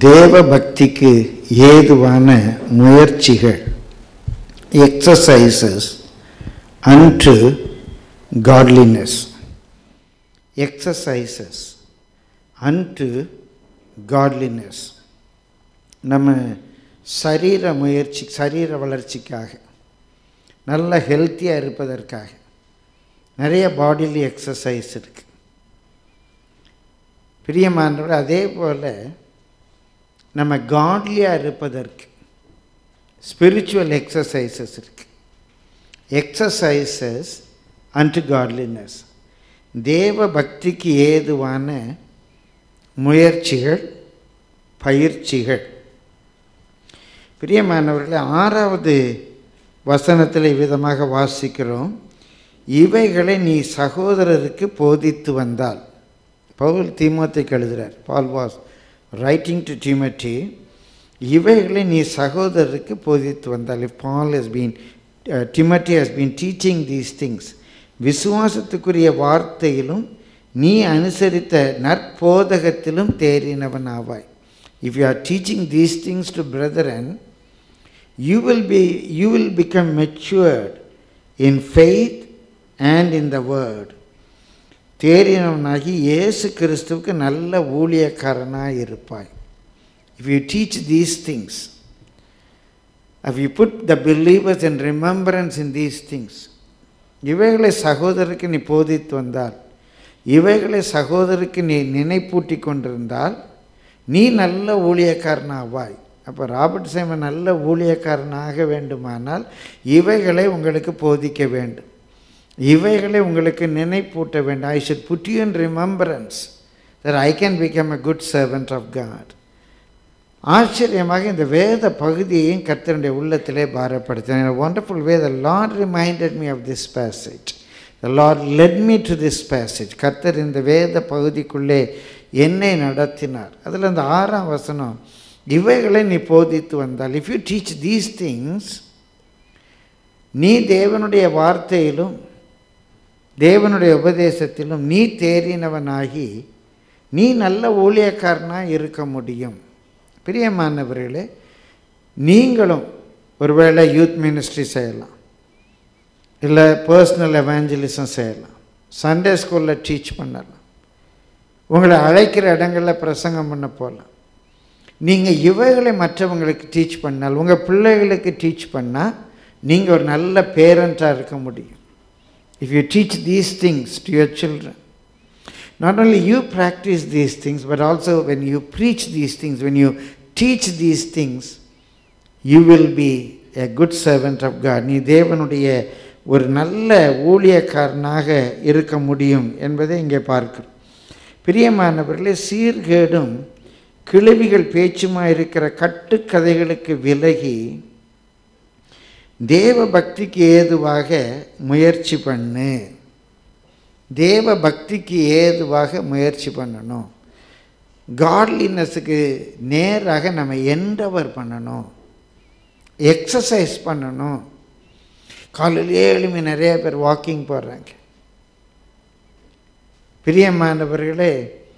தேவ பக்திக்கு ஏதுவான முயற்சிகள் exercises and godliness exercises and godliness நம்ம சரீர முயற்சி சரீர வளர்ச்சிக்காக நல்ல ஹெல்த்தியாக இருப்பதற்காக நிறைய பாடிலி எக்ஸசைஸ் இருக்குது பிரியமானவர் அதே போல் நம்ம காட்லியாக இருப்பதற்கு ஸ்பிரிச்சுவல் எக்ஸசைசஸ் இருக்கு எக்ஸசைசஸ் அன்டு காட்லினஸ் தேவ பக்திக்கு ஏதுவான முயற்சிகள் பயிற்சிகள் பிரியமானவர்களே ஆறாவது வசனத்தில் விதமாக வாசிக்கிறோம் இவைகளை நீ சகோதரருக்கு போதித்து வந்தால் பவுல் தீமோத்தைக்கு எழுதுகிறார் Paul was writing to Timothy இவைகளை நீ சகோதரருக்கு போதித்து வந்தால் if Paul has been Timothy has been teaching these things விசுவாசத்துக்குரிய வார்த்தையிலும் நீ அனுசரித்த நற்போதகத்திலும் தேறினவன் ஆவாய் if you are teaching these things to brethren you will be you will become matured in faith and in the word தேறினவனாகி இயேசு கிறிஸ்துவுக்கு நல்ல ஊழியக்காரனாக இருப்பாய் if you teach these things if you put the believers in remembrance in these things இவைகளை சகோதரருக்கு நீ போதித்து வந்தால் இவைகளை சகோதரருக்கு நீ நினைப்பூட்டி கொண்டிருந்தால் நீ நல்ல ஊழியக்காரனாவாய் அப்போ ராபர்ட் சைமன் நல்ல ஊழியக்காரனாக வேண்டுமானால் இவைகளை உங்களுக்கு போதிக்க வேண்டும் இவைகளை உங்களுக்கு நினைப்பூட்ட வேண்டும் I should put you in remembrance that I can become a good servant of God ஆச்சரியமாக இந்த வேத பகுதியையும் கர்த்தருடைய உள்ளத்திலே பாரப்படுத்தினேன் wonderful way the Lord reminded me of this passage the Lord led me to this passage கர்த்தர் இந்த வேத பகுதிக்குள்ளே என்னை நடத்தினார் அதில் இந்த ஆறாம் வசனம் இவைகளை நீ போதித்து வந்தால் if you teach these things நீ தேவனுடைய வார்த்தையிலும் தேவனுடைய உபதேசத்திலும் நீ தேறினவனாகி நீ நல்ல ஊழியக்காரனாக இருக்க முடியும் பிரியமானவர்களே நீங்களும் ஒருவேளை யூத் மினிஸ்ட்ரி செய்யலாம் இல்லை பர்சனல் எவாஞ்சலிசம் செய்யலாம் சண்டே ஸ்கூலில் டீச் பண்ணலாம் உங்களை அழைக்கிற இடங்களில் பிரசங்கம் பண்ண போகலாம் நீங்கள் இவைகளை மற்றவங்களுக்கு டீச் பண்ணால் உங்கள் பிள்ளைகளுக்கு டீச் பண்ணால் நீங்கள் ஒரு நல்ல பேரண்ட்டாக இருக்க முடியும் if you teach these things to your children not only you practice these things but also when you preach these things when you teach these things you will be a good servant of God நீ தேவனுடைய ஒரு நல்ல ஊழியக்காரனாக இருக்க முடியும் என்பதை இங்கே பார்க்கிறோம் பிரியமானவர்களே சீர்கேடும் கிழவிகள் பேச்சுமா இருக்கிற கட்டுக்கதைகளுக்கு விலகி தேவ பக்திக்கு ஏதுவாக முயற்சி பண்ணு தேவ பக்திக்கு ஏதுவாக முயற்சி பண்ணணும் காட்லினஸுக்கு நேராக நம்ம என்டவர் பண்ணணும் எக்ஸசைஸ் பண்ணணும் காலையில் ஏழுமே நிறைய பேர் வாக்கிங் போடுறாங்க பிரியமானவர்களே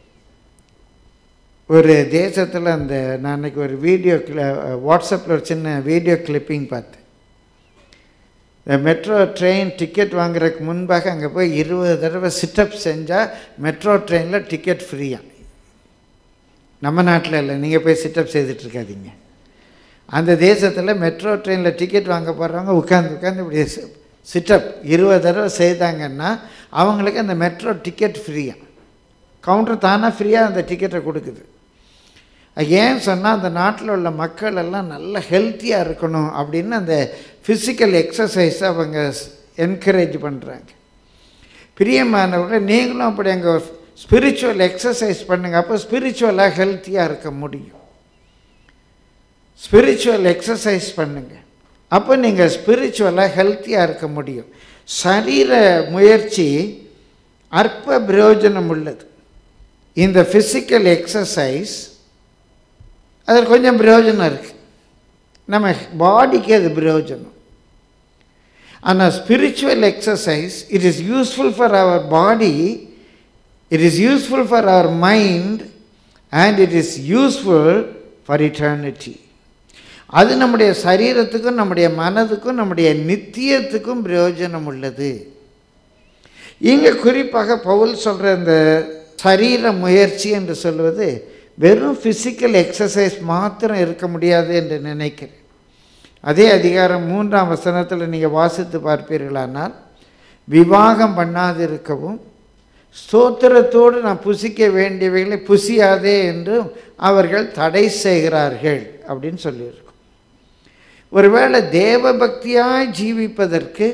ஒரு தேசத்தில் அந்த நான் அன்றைக்கி ஒரு வீடியோ கிள வாட்ஸ்அப்பில் ஒரு சின்ன வீடியோ கிளிப்பிங் பார்த்தேன் இந்த மெட்ரோ ட்ரெயின் டிக்கெட் வாங்குறதுக்கு முன்பாக அங்கே போய் இருபது தடவை சிட்டப் செஞ்சால் மெட்ரோ ட்ரெயினில் டிக்கெட் ஃப்ரீயாக நம்ம நாட்டில் இல்லை நீங்கள் போய் சிட்டப் செய்துட்ருக்காதீங்க அந்த தேசத்தில் மெட்ரோ ட்ரெயினில் டிக்கெட் வாங்க போகிறவங்க உட்காந்து உட்காந்து இப்படி சிட்டப் இருபது தடவை செய்தாங்கன்னா அவங்களுக்கு அந்த மெட்ரோ டிக்கெட் ஃப்ரீயாக கவுண்டர் தானாக ஃப்ரீயாக அந்த டிக்கெட்டை கொடுக்குது ஏன் சொன்னால் அந்த நாட்டில் உள்ள மக்கள் எல்லாம் நல்ல ஹெல்த்தியாக இருக்கணும் அப்படின்னு அந்த ஃபிசிக்கல் எக்ஸசைஸை அவங்க என்கரேஜ் பண்ணுறாங்க பிரியமானவர்கள் நீங்களும் அப்படி அங்கே ஸ்பிரிச்சுவல் எக்ஸசைஸ் பண்ணுங்கள் அப்போ ஸ்பிரிச்சுவலாக ஹெல்த்தியாக இருக்க முடியும் ஸ்பிரிச்சுவல் எக்ஸசைஸ் பண்ணுங்கள் அப்போ நீங்கள் ஸ்பிரிச்சுவலாக ஹெல்த்தியாக இருக்க முடியும் சரீர முயற்சி அற்ப பிரயோஜனம் உள்ளது இந்த ஃபிசிக்கல் எக்ஸசைஸ் அதில் கொஞ்சம் பிரயோஜனம் இருக்குது நம்ம பாடிக்கு அது பிரயோஜனம் ஆனால் spiritual exercise it is useful for our body it is useful for our mind and it is useful for eternity அது நம்முடைய சரீரத்துக்கும் நம்முடைய மனதுக்கும் நம்முடைய நித்தியத்துக்கும் பிரயோஜனம் உள்ளது இங்கே குறிப்பாக பவுல் சொல்கிற இந்த சரீர முயற்சி என்று சொல்வது வெறும் ஃபிசிக்கல் எக்ஸசைஸ் மாத்திரம் இருக்க முடியாது என்று நினைக்கிறேன் அதே அதிகாரம் மூன்றாம் வசனத்தில் நீங்கள் வாசித்து பார்ப்பீர்களானால் விவாகம் பண்ணாதிருக்கவும் ஸ்தோத்திரத்தோடு நான் புசிக்க வேண்டியவைகளை புசியாதே என்றும் அவர்கள் தடை செய்கிறார்கள் அப்படின்னு சொல்லியிருக்கோம் ஒருவேளை தேவ பக்தியாய் ஜீவிப்பதற்கு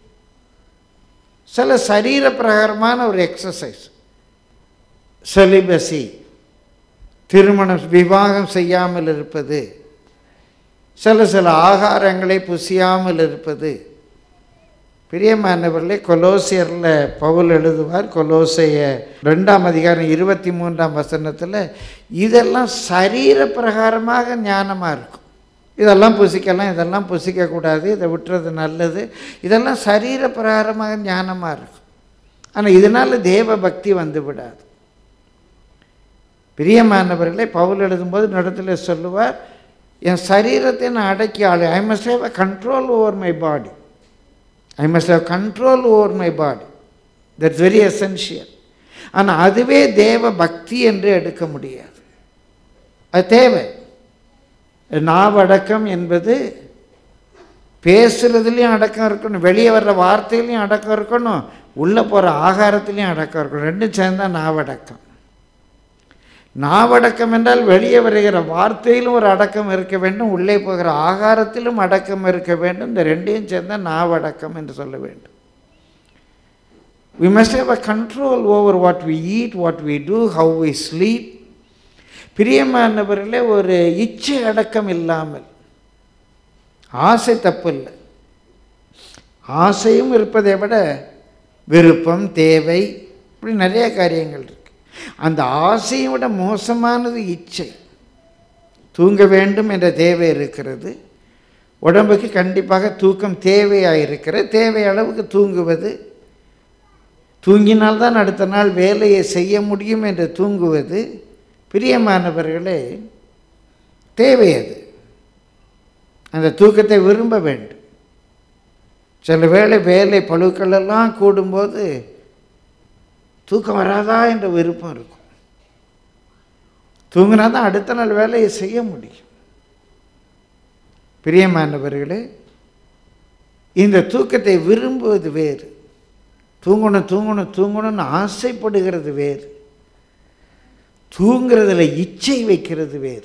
சில சரீர பிரகாரமான ஒரு எக்ஸசைஸ் செலிபசி திருமணம் விவாகம் செய்யாமல் இருப்பது சில சில ஆகாரங்களை புசியாமல் இருப்பது பிரியமானவர்களே கொலோசியரில் பவுல் எழுதுவார் கொலோசைய ரெண்டாம் அதிகாரம் இருபத்தி மூன்றாம் வசனத்தில் இதெல்லாம் சரீர பிரகாரமாக ஞானமாக இருக்கும் இதெல்லாம் புசிக்கலாம் இதெல்லாம் புசிக்கக்கூடாது இதை விட்டுறது நல்லது இதெல்லாம் சரீர பிரகாரமாக ஞானமாக இருக்கும் ஆனால் இதனால் தேவ பக்தி வந்து விடாது பிரியமானவர்களே பவுல் எழுதும்போது நடத்துல சொல்லுவார் என் சரீரத்தை நான் அடக்கி ஆளு I must have a control over my body I must have control over my body that's very essential ஆனால் அதுவே தேவ பக்தி என்று எடுக்க முடியாது அது தேவை நாவடக்கம் என்பது பேசுறதுலேயும் அடக்கம் இருக்கணும் வெளியே வர்ற வார்த்தையிலையும் அடக்கம் இருக்கணும் உள்ளே போகிற ஆகாரத்துலேயும் அடக்கம் இருக்கணும் ரெண்டும் சேர்ந்தா நாவடக்கம் நாவடக்கம் என்றால் வெளியே வருகிற வார்த்தையிலும் ஒரு அடக்கம் இருக்க வேண்டும் உள்ளே போகிற ஆகாரத்திலும் அடக்கம் இருக்க வேண்டும் இந்த ரெண்டையும் சேர்ந்தால் நாவடக்கம் என்று சொல்ல வேண்டும் we must have a control over what we eat what we do how we sleep பிரியமானவர்களே ஒரு இச்சை அடக்கம் இல்லாமல் ஆசை தப்பு இல்லை ஆசையும் இருப்பதை விட விருப்பம் தேவை இப்படி நிறைய காரியங்கள் இருக்கு அந்த ஆசையை விட மோசமானது இச்சை தூங்க வேண்டும் என்ற தேவை இருக்கிறது உடம்புக்கு கண்டிப்பாக தூக்கம் தேவையாக இருக்கிறது தேவை அளவுக்கு தூங்குவது தூங்கினால்தான் அடுத்த நாள் வேலையை செய்ய முடியும் என்று தூங்குவது பிரியமானவர்களே தேவை அது அந்த தூக்கத்தை விரும்ப வேண்டும் சில வேளை வேலை பழுக்கள் எல்லாம் கூடும்போது தூக்கம் வராதா என்ற விருப்பம் இருக்கும் தூங்கினா தான் அடுத்த நாள் வேலையை செய்ய முடியும் பிரியமானவர்களே இந்த தூக்கத்தை விரும்புவது வேறு தூங்கணும் தூங்கணும் தூங்கணும்னு ஆசைப்படுகிறது வேறு தூங்குறதுல இச்சை வைக்கிறது வேறு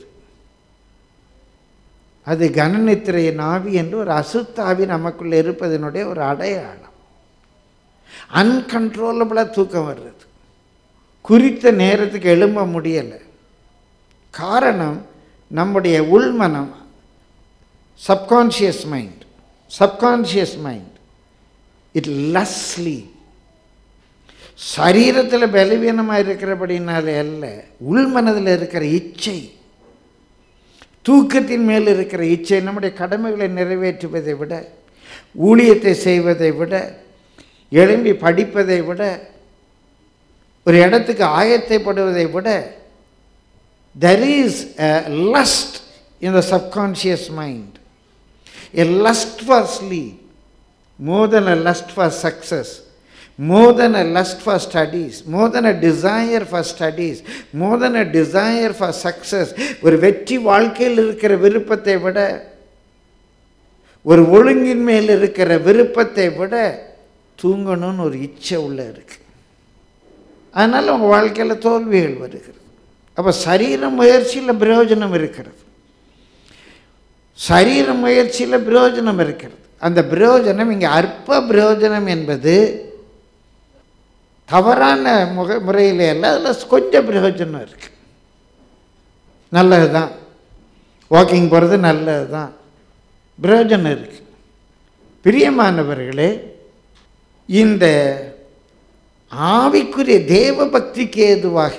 அது கனநித்திரையின் ஆவி என்று ஒரு அசுத்தாவி நமக்குள்ளே இருப்பதனுடைய ஒரு அடையாளம் அன்கண்ட்ரோலபிளாக தூக்கம் வர்றது குறித்த நேரத்துக்கு எழும்ப முடியலை காரணம் நம்முடைய உள்மனம் subconscious mind subconscious mind it லஸ்லி சரீரத்தில் பலவீனமாக இருக்கிறபடினாலே அல்ல உள்மனதில் இருக்கிற இச்சை தூக்கத்தின் மேல் இருக்கிற இச்சை நம்முடைய கடமைகளை நிறைவேற்றுவதை விட ஊழியத்தை செய்வதை விட எழும்பி படிப்பதை விட ஒரு இடத்துக்கு ஆயத்தைப்படுவதை விட there is a lust in the subconscious mind a lust for sleep more than a lust for success more than a lust for studies more than a desire for studies more than a desire for success ஒரு வெற்றி வாழ்க்கையில் இருக்கிற விருப்பத்தை விட ஒரு ஒழுங்கின் மேல் இருக்கிற விருப்பத்தை விட தூங்கணும்னு ஒரு இச்சை உள்ள இருக்கு அதனால் உங்கள் வாழ்க்கையில் தோல்விகள் வருகிறது அப்போ சரீர முயற்சியில் பிரயோஜனம் இருக்கிறது சரீர முயற்சியில் பிரயோஜனம் இருக்கிறது அந்த பிரயோஜனம் இங்கே அற்ப பிரயோஜனம் என்பது தவறான முக முறையில் அல்ல அதில் கொஞ்சம் பிரயோஜனம் இருக்கு நல்லது தான் வாக்கிங் போகிறது நல்லது தான் பிரயோஜனம் இருக்கு பிரியமானவர்களே இந்த ஆவிக்குரிய தேவ பக்திக்கு ஏதுவாக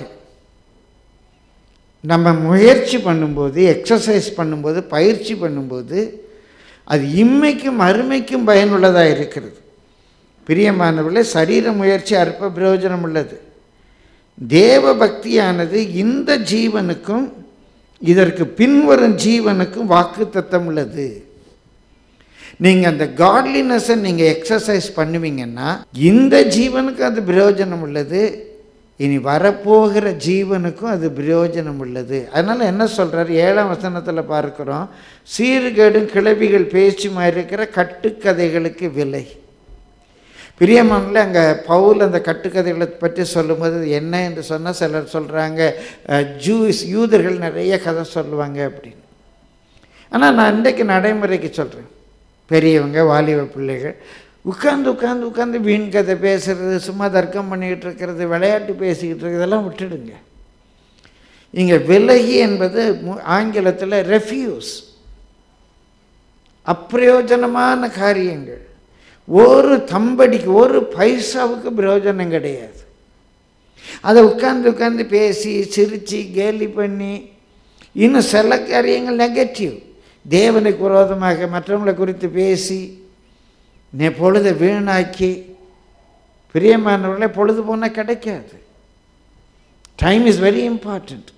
நம்ம முயற்சி பண்ணும்போது எக்ஸசைஸ் பண்ணும்போது பயிற்சி பண்ணும்போது அது இம்மைக்கும் அருமைக்கும் பயனுள்ளதாக இருக்கிறது பிரியமானவர்களே சரீர முயற்சி அற்ப பிரயோஜனம் உள்ளது தேவ பக்தியானது இந்த ஜீவனுக்கும் இதற்கு பின்வரும் ஜீவனுக்கும் வாக்கு தத்தம் உள்ளது நீங்கள் அந்த காட்லினஸை நீங்கள் எக்ஸசைஸ் பண்ணுவீங்கன்னா இந்த ஜீவனுக்கு அது பிரயோஜனம் உள்ளது இனி வரப்போகிற ஜீவனுக்கும் அது பிரயோஜனம் உள்ளது அதனால் என்ன சொல்கிறார் ஏழாம் வசனத்தில் பார்க்குறோம் சீர்கேடும் கிளவிகள் பேச்சுமா இருக்கிற கட்டுக்கதைகளுக்கு விலை பிரியமானில் அங்கே பவுல் அந்த கட்டுக்கதைகளை பற்றி சொல்லும்போது அது என்ன என்று சொன்னால் சிலர் சொல்கிறாங்க ஜூஸ் யூதர்கள் நிறைய கதை சொல்லுவாங்க அப்படின்னு ஆனால் நான் இன்றைக்கு நடைமுறைக்கு சொல்கிறேன் பெரியவங்க வாலிப பிள்ளைகள் உட்காந்து உட்காந்து உட்காந்து வீண் கதை பேசுறது சும்மா தர்க்கம் பண்ணிக்கிட்டு இருக்கிறது விளையாட்டு பேசிக்கிட்டு இருக்கிறதெல்லாம் விட்டுடுங்க இங்கே விலகி என்பது மு- ஆங்கிலத்தில் ரெஃப்யூஸ் அப்பிரயோஜனமான காரியங்கள் ஒரு தம்படிக்கு ஒரு பைசாவுக்கு பிரயோஜனம் கிடையாது அதை உட்காந்து உட்காந்து பேசி சிரித்து கேலி பண்ணி இன்னும் சில காரியங்கள் நெகட்டிவ் தேவனுக்கு விரோதமாக மற்றவங்களை குறித்து பேசி நே பொழுதை வீணாக்கி பிரியமானவர்களே பொழுது போனால் கிடைக்காது டைம் இஸ் வெரி இம்பார்ட்டண்ட்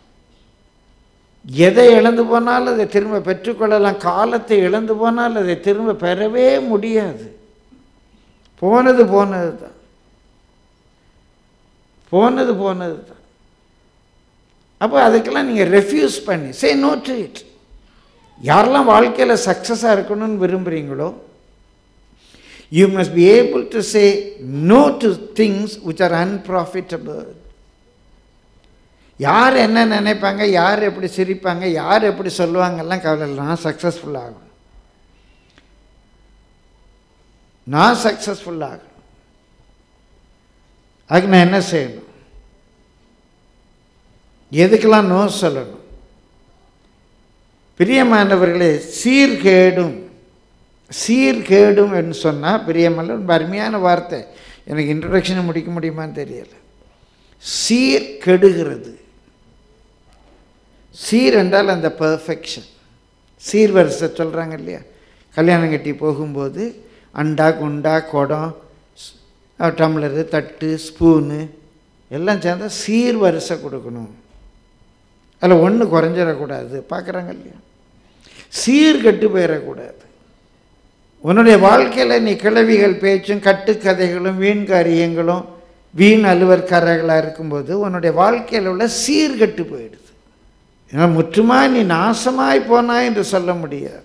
எதை இழந்து போனாலும் அதை திரும்ப பெற்றுக்கொள்ளலாம் காலத்தை இழந்து போனால் அதை திரும்ப பெறவே முடியாது போனது போனது தான் போனது போனது தான் அப்போ அதுக்கெல்லாம் நீங்கள் ரெஃப்யூஸ் பண்ணி சே நோ டு இட் யாரெல்லாம் வாழ்க்கையில் சக்ஸஸாக இருக்கணும்னு விரும்புகிறீங்களோ you must be able to say no to things which are unprofitable யார் என்ன நினைப்பாங்க யார் எப்படி சிரிப்பாங்க யார் எப்படி சொல்லுவாங்கெல்லாம் கவலை இல்லை நான் சக்ஸஸ்ஃபுல் ஆகும் நான் சக்ஸஸ்ஃபுல் ஆகணும் அதுக்கு நான் என்ன செய்யணும் எதுக்கெல்லாம் நோ சொல்லணும் பிரியமானவர்களே சீர்கேடும் சீர்கேடும் என்று சொன்னால் பிரியமல்ல ரொம்ப அருமையான வார்த்தை எனக்கு இன்ட்ரடக்ஷனை முடிக்க முடியுமான்னு தெரியல சீர் கெடுகிறது சீர் என்றால் அந்த பெர்ஃபெக்ஷன் சீர்வரிசை சொல்கிறாங்க இல்லையா கல்யாணம் கட்டி போகும்போது அண்டா குண்டா குடம் ஸ்- அஹ் டம்ளரு தட்டு ஸ்பூனு எல்லாம் சேர்ந்தா சீர்வரிசை கொடுக்கணும் அதில் ஒன்று குறைஞ்சிடக்கூடாது பார்க்குறாங்க இல்லையா சீர்கெட்டு போயிடக்கூடாது உன்னுடைய வாழ்க்கையில் நீ கிளவிகள் பேச்சும் கட்டுக்கதைகளும் வீண் காரியங்களும் வீண் அலுவற்காரர்களாக இருக்கும்போது உன்னுடைய வாழ்க்கையில் உள்ள சீர்கெட்டு போயிடுது ஏன்னா முற்றுமாய் நீ நாசமாய் போனாய் என்று சொல்ல முடியாது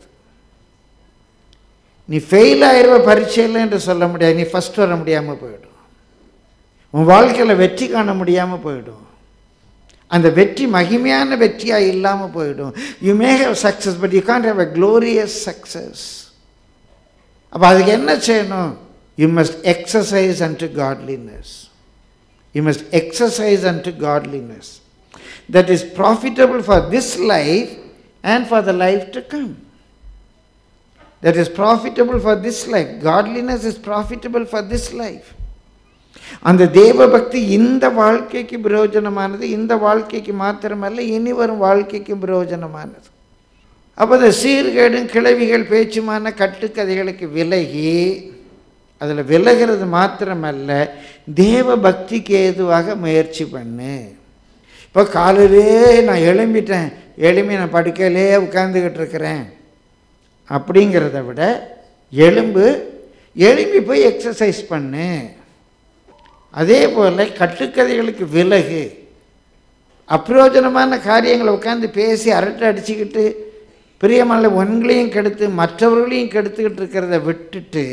நீ ஃபெயில் ஆயிருவ பரீட்சையில் என்று சொல்ல முடியாது நீ ஃபஸ்ட் வர முடியாமல் போயிடும் உன் வாழ்க்கையில் வெற்றி காண முடியாமல் போயிடும் அந்த வெற்றி மகிமையான வெற்றியாக இல்லாமல் போயிடும் you may have success but you can't have a glorious success அப்போ அதுக்கு என்ன செய்யணும் you must exercise unto godliness you must exercise unto godliness that is profitable for this life and for the life to come that is profitable for this life. Godliness is profitable for this life. அந்த தேவ பக்தி இந்த வாழ்க்கைக்கு பிரயோஜனமானது இந்த வாழ்க்கைக்கு மாத்திரமல்ல இனி வரும் வாழ்க்கைக்கு பிரயோஜனமானது அப்போ இந்த சீர்கேடும் கிளவிகள் பேச்சுமான கட்டுக்கதைகளுக்கு விலகி அதில் விலகிறது மாத்திரமல்ல தேவ பக்திக்கு ஏதுவாக முயற்சி பண்ணு இப்போ காலையிலே நான் எழும்பிட்டேன் எழும்பி நான் படுக்கையிலே உட்காந்துக்கிட்டு இருக்கிறேன் அப்படிங்கிறத விட எலும்பு எழும்பி போய் எக்ஸசைஸ் பண்ணு அதே போல் கட்டுக்கதைகளுக்கு விலகு அப்பிரோஜனமான காரியங்களை உட்காந்து பேசி அரட்டை அடிச்சுக்கிட்டு பிரியமல்ல ஒன்களையும் கெடுத்து மற்றவர்களையும் கெடுத்துக்கிட்டு இருக்கிறத விட்டுட்டு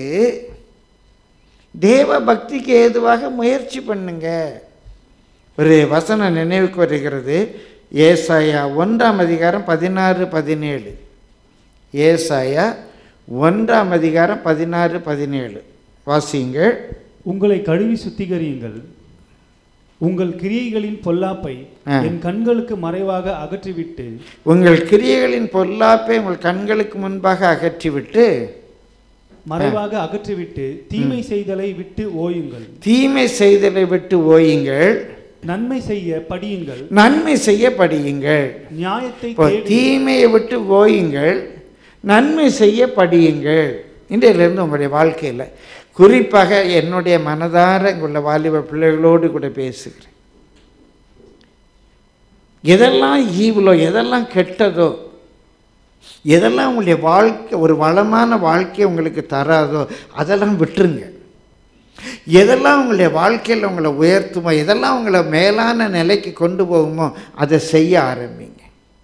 தேவ பக்திக்கு ஏதுவாக முயற்சி பண்ணுங்க ஒரு வசனம் நினைவுக்கு வருகிறது ஏசாயா ஒன்றாம் அதிகாரம் பதினாறு பதினேழு ஏசாயா ஒன்றாம் அதிகாரம் பதினாறு பதினேழு வாசியுங்கள் உங்களை கழுவி சுத்திகரியுங்கள் உங்கள் கிரியைகளின் பொல்லாப்பை ஆ. என் கண்களுக்கு மறைவாக அகற்றிவிட்டு உங்கள் கிரியைகளின் பொல்லாப்பை உங்கள் கண்களுக்கு முன்பாக அகற்றிவிட்டு மறைவாக அகற்றிவிட்டு தீமை செய்தலை விட்டு ஓயுங்கள் தீமை செய்தலை விட்டு ஓயுங்கள் நன்மை செய்ய படியுங்கள் நன்மை செய்ய படியுங்கள் நியாயத்தை இப்போ தேடி தீமையை விட்டு ஓயுங்கள் நன்மை செய்ய படியுங்கள் இன்றையிலிருந்து உங்களுடைய வாழ்க்கையில் குறிப்பாக என்னுடைய மனதார உள்ள வாலிப பிள்ளைகளோடு கூட பேசுகிறேன் எதெல்லாம் ஈவிலோ எதெல்லாம் கெட்டதோ எதெல்லாம் உங்களுடைய வாழ்க்கை ஒரு வளமான வாழ்க்கையை உங்களுக்கு தராதோ அதெல்லாம் விட்டுருங்க எதெல்லாம் உங்களுடைய வாழ்க்கையில் உங்களை உயர்த்துமோ எதெல்லாம் உங்களை மேலான நிலைக்கு கொண்டு போகுமோ அதை செய்ய ஆரம்பிங்க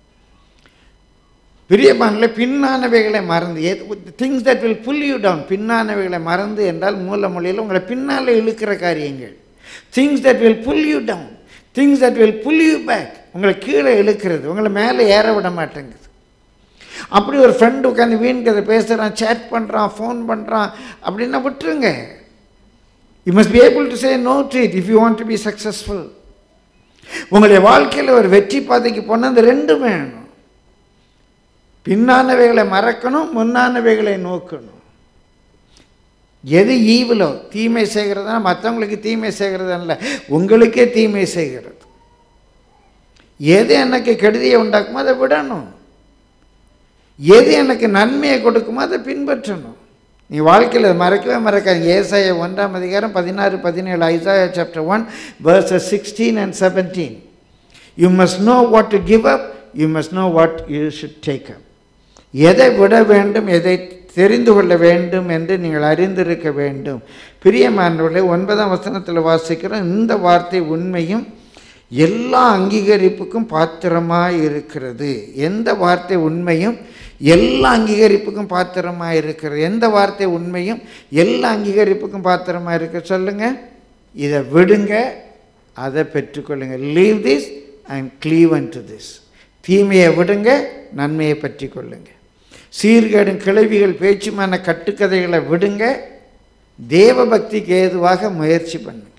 பிரியமானல பின்னானவைகளை மறந்து things that will pull you down பின்னானவைகளை மறந்து என்றால் மூல மொழியில் உங்களை பின்னால் இழுக்கிற காரியங்கள் things that will pull you down things that will pull you back உங்களை கீழே இழுக்கிறது உங்களை மேலே ஏற விட மாட்டேங்குது அப்படி ஒரு ஃப்ரெண்டு உட்காந்து வீண் கதை பேசுகிறான் சேட் பண்ணுறான் ஃபோன் பண்ணுறான் அப்படின்னா விட்டுருங்க you must be able to say no to it if you want to be successful உங்களுடைய வாழ்க்கையில் ஒரு வெற்றி பாதைக்கு போனால் அந்த ரெண்டும் வேணும் பின்னானவைகளை மறக்கணும் முன்னானவைகளை நோக்கணும் எது ஈவிலோ தீமை செய்கிறதா மற்றவங்களுக்கு தீமை செய்கிறது அல்ல உங்களுக்கே தீமை செய்கிறது எது எனக்கு கெடுதியை உண்டாக்குமோ அதை விடணும் எது எனக்கு நன்மையை கொடுக்குமோ அதை பின்பற்றணும் நீ வாழ்க்கையில் அதை மறக்கவே மறக்காது ஏசாய ஒன்றாம் அதிகாரம் பதினாறு பதினேழு Isaiah chapter one verses sixteen and seventeen you must know what to give up you must know what you should take up எதை விட வேண்டும் எதை தெரிந்து கொள்ள வேண்டும் என்று நீங்கள் அறிந்திருக்க வேண்டும் பிரியமானவர்களே ஒன்பதாம் வசனத்தில் வாசிக்கிற இந்த வார்த்தை உண்மையும் எல்லா அங்கீகரிப்புக்கும் பாத்திரமாய் இருக்கிறது எந்த வார்த்தை உண்மையும் எல்லா அங்கீகரிப்புக்கும் பாத்திரமாக இருக்கிறது எந்த வார்த்தை உண்மையும் எல்லா அங்கீகரிப்புக்கும் பாத்திரமாக இருக்க சொல்லுங்க இதை விடுங்க அதை பெற்றுக்கொள்ளுங்க leave this and cleave unto this தீமையை விடுங்க நன்மையை பற்றி கொள்ளுங்க சீர்கேடும் கிளவிகள் பேச்சுமான கட்டுக்கதைகளை விடுங்க தேவ பக்திக்கு ஏதுவாக முயற்சி பண்ணுங்க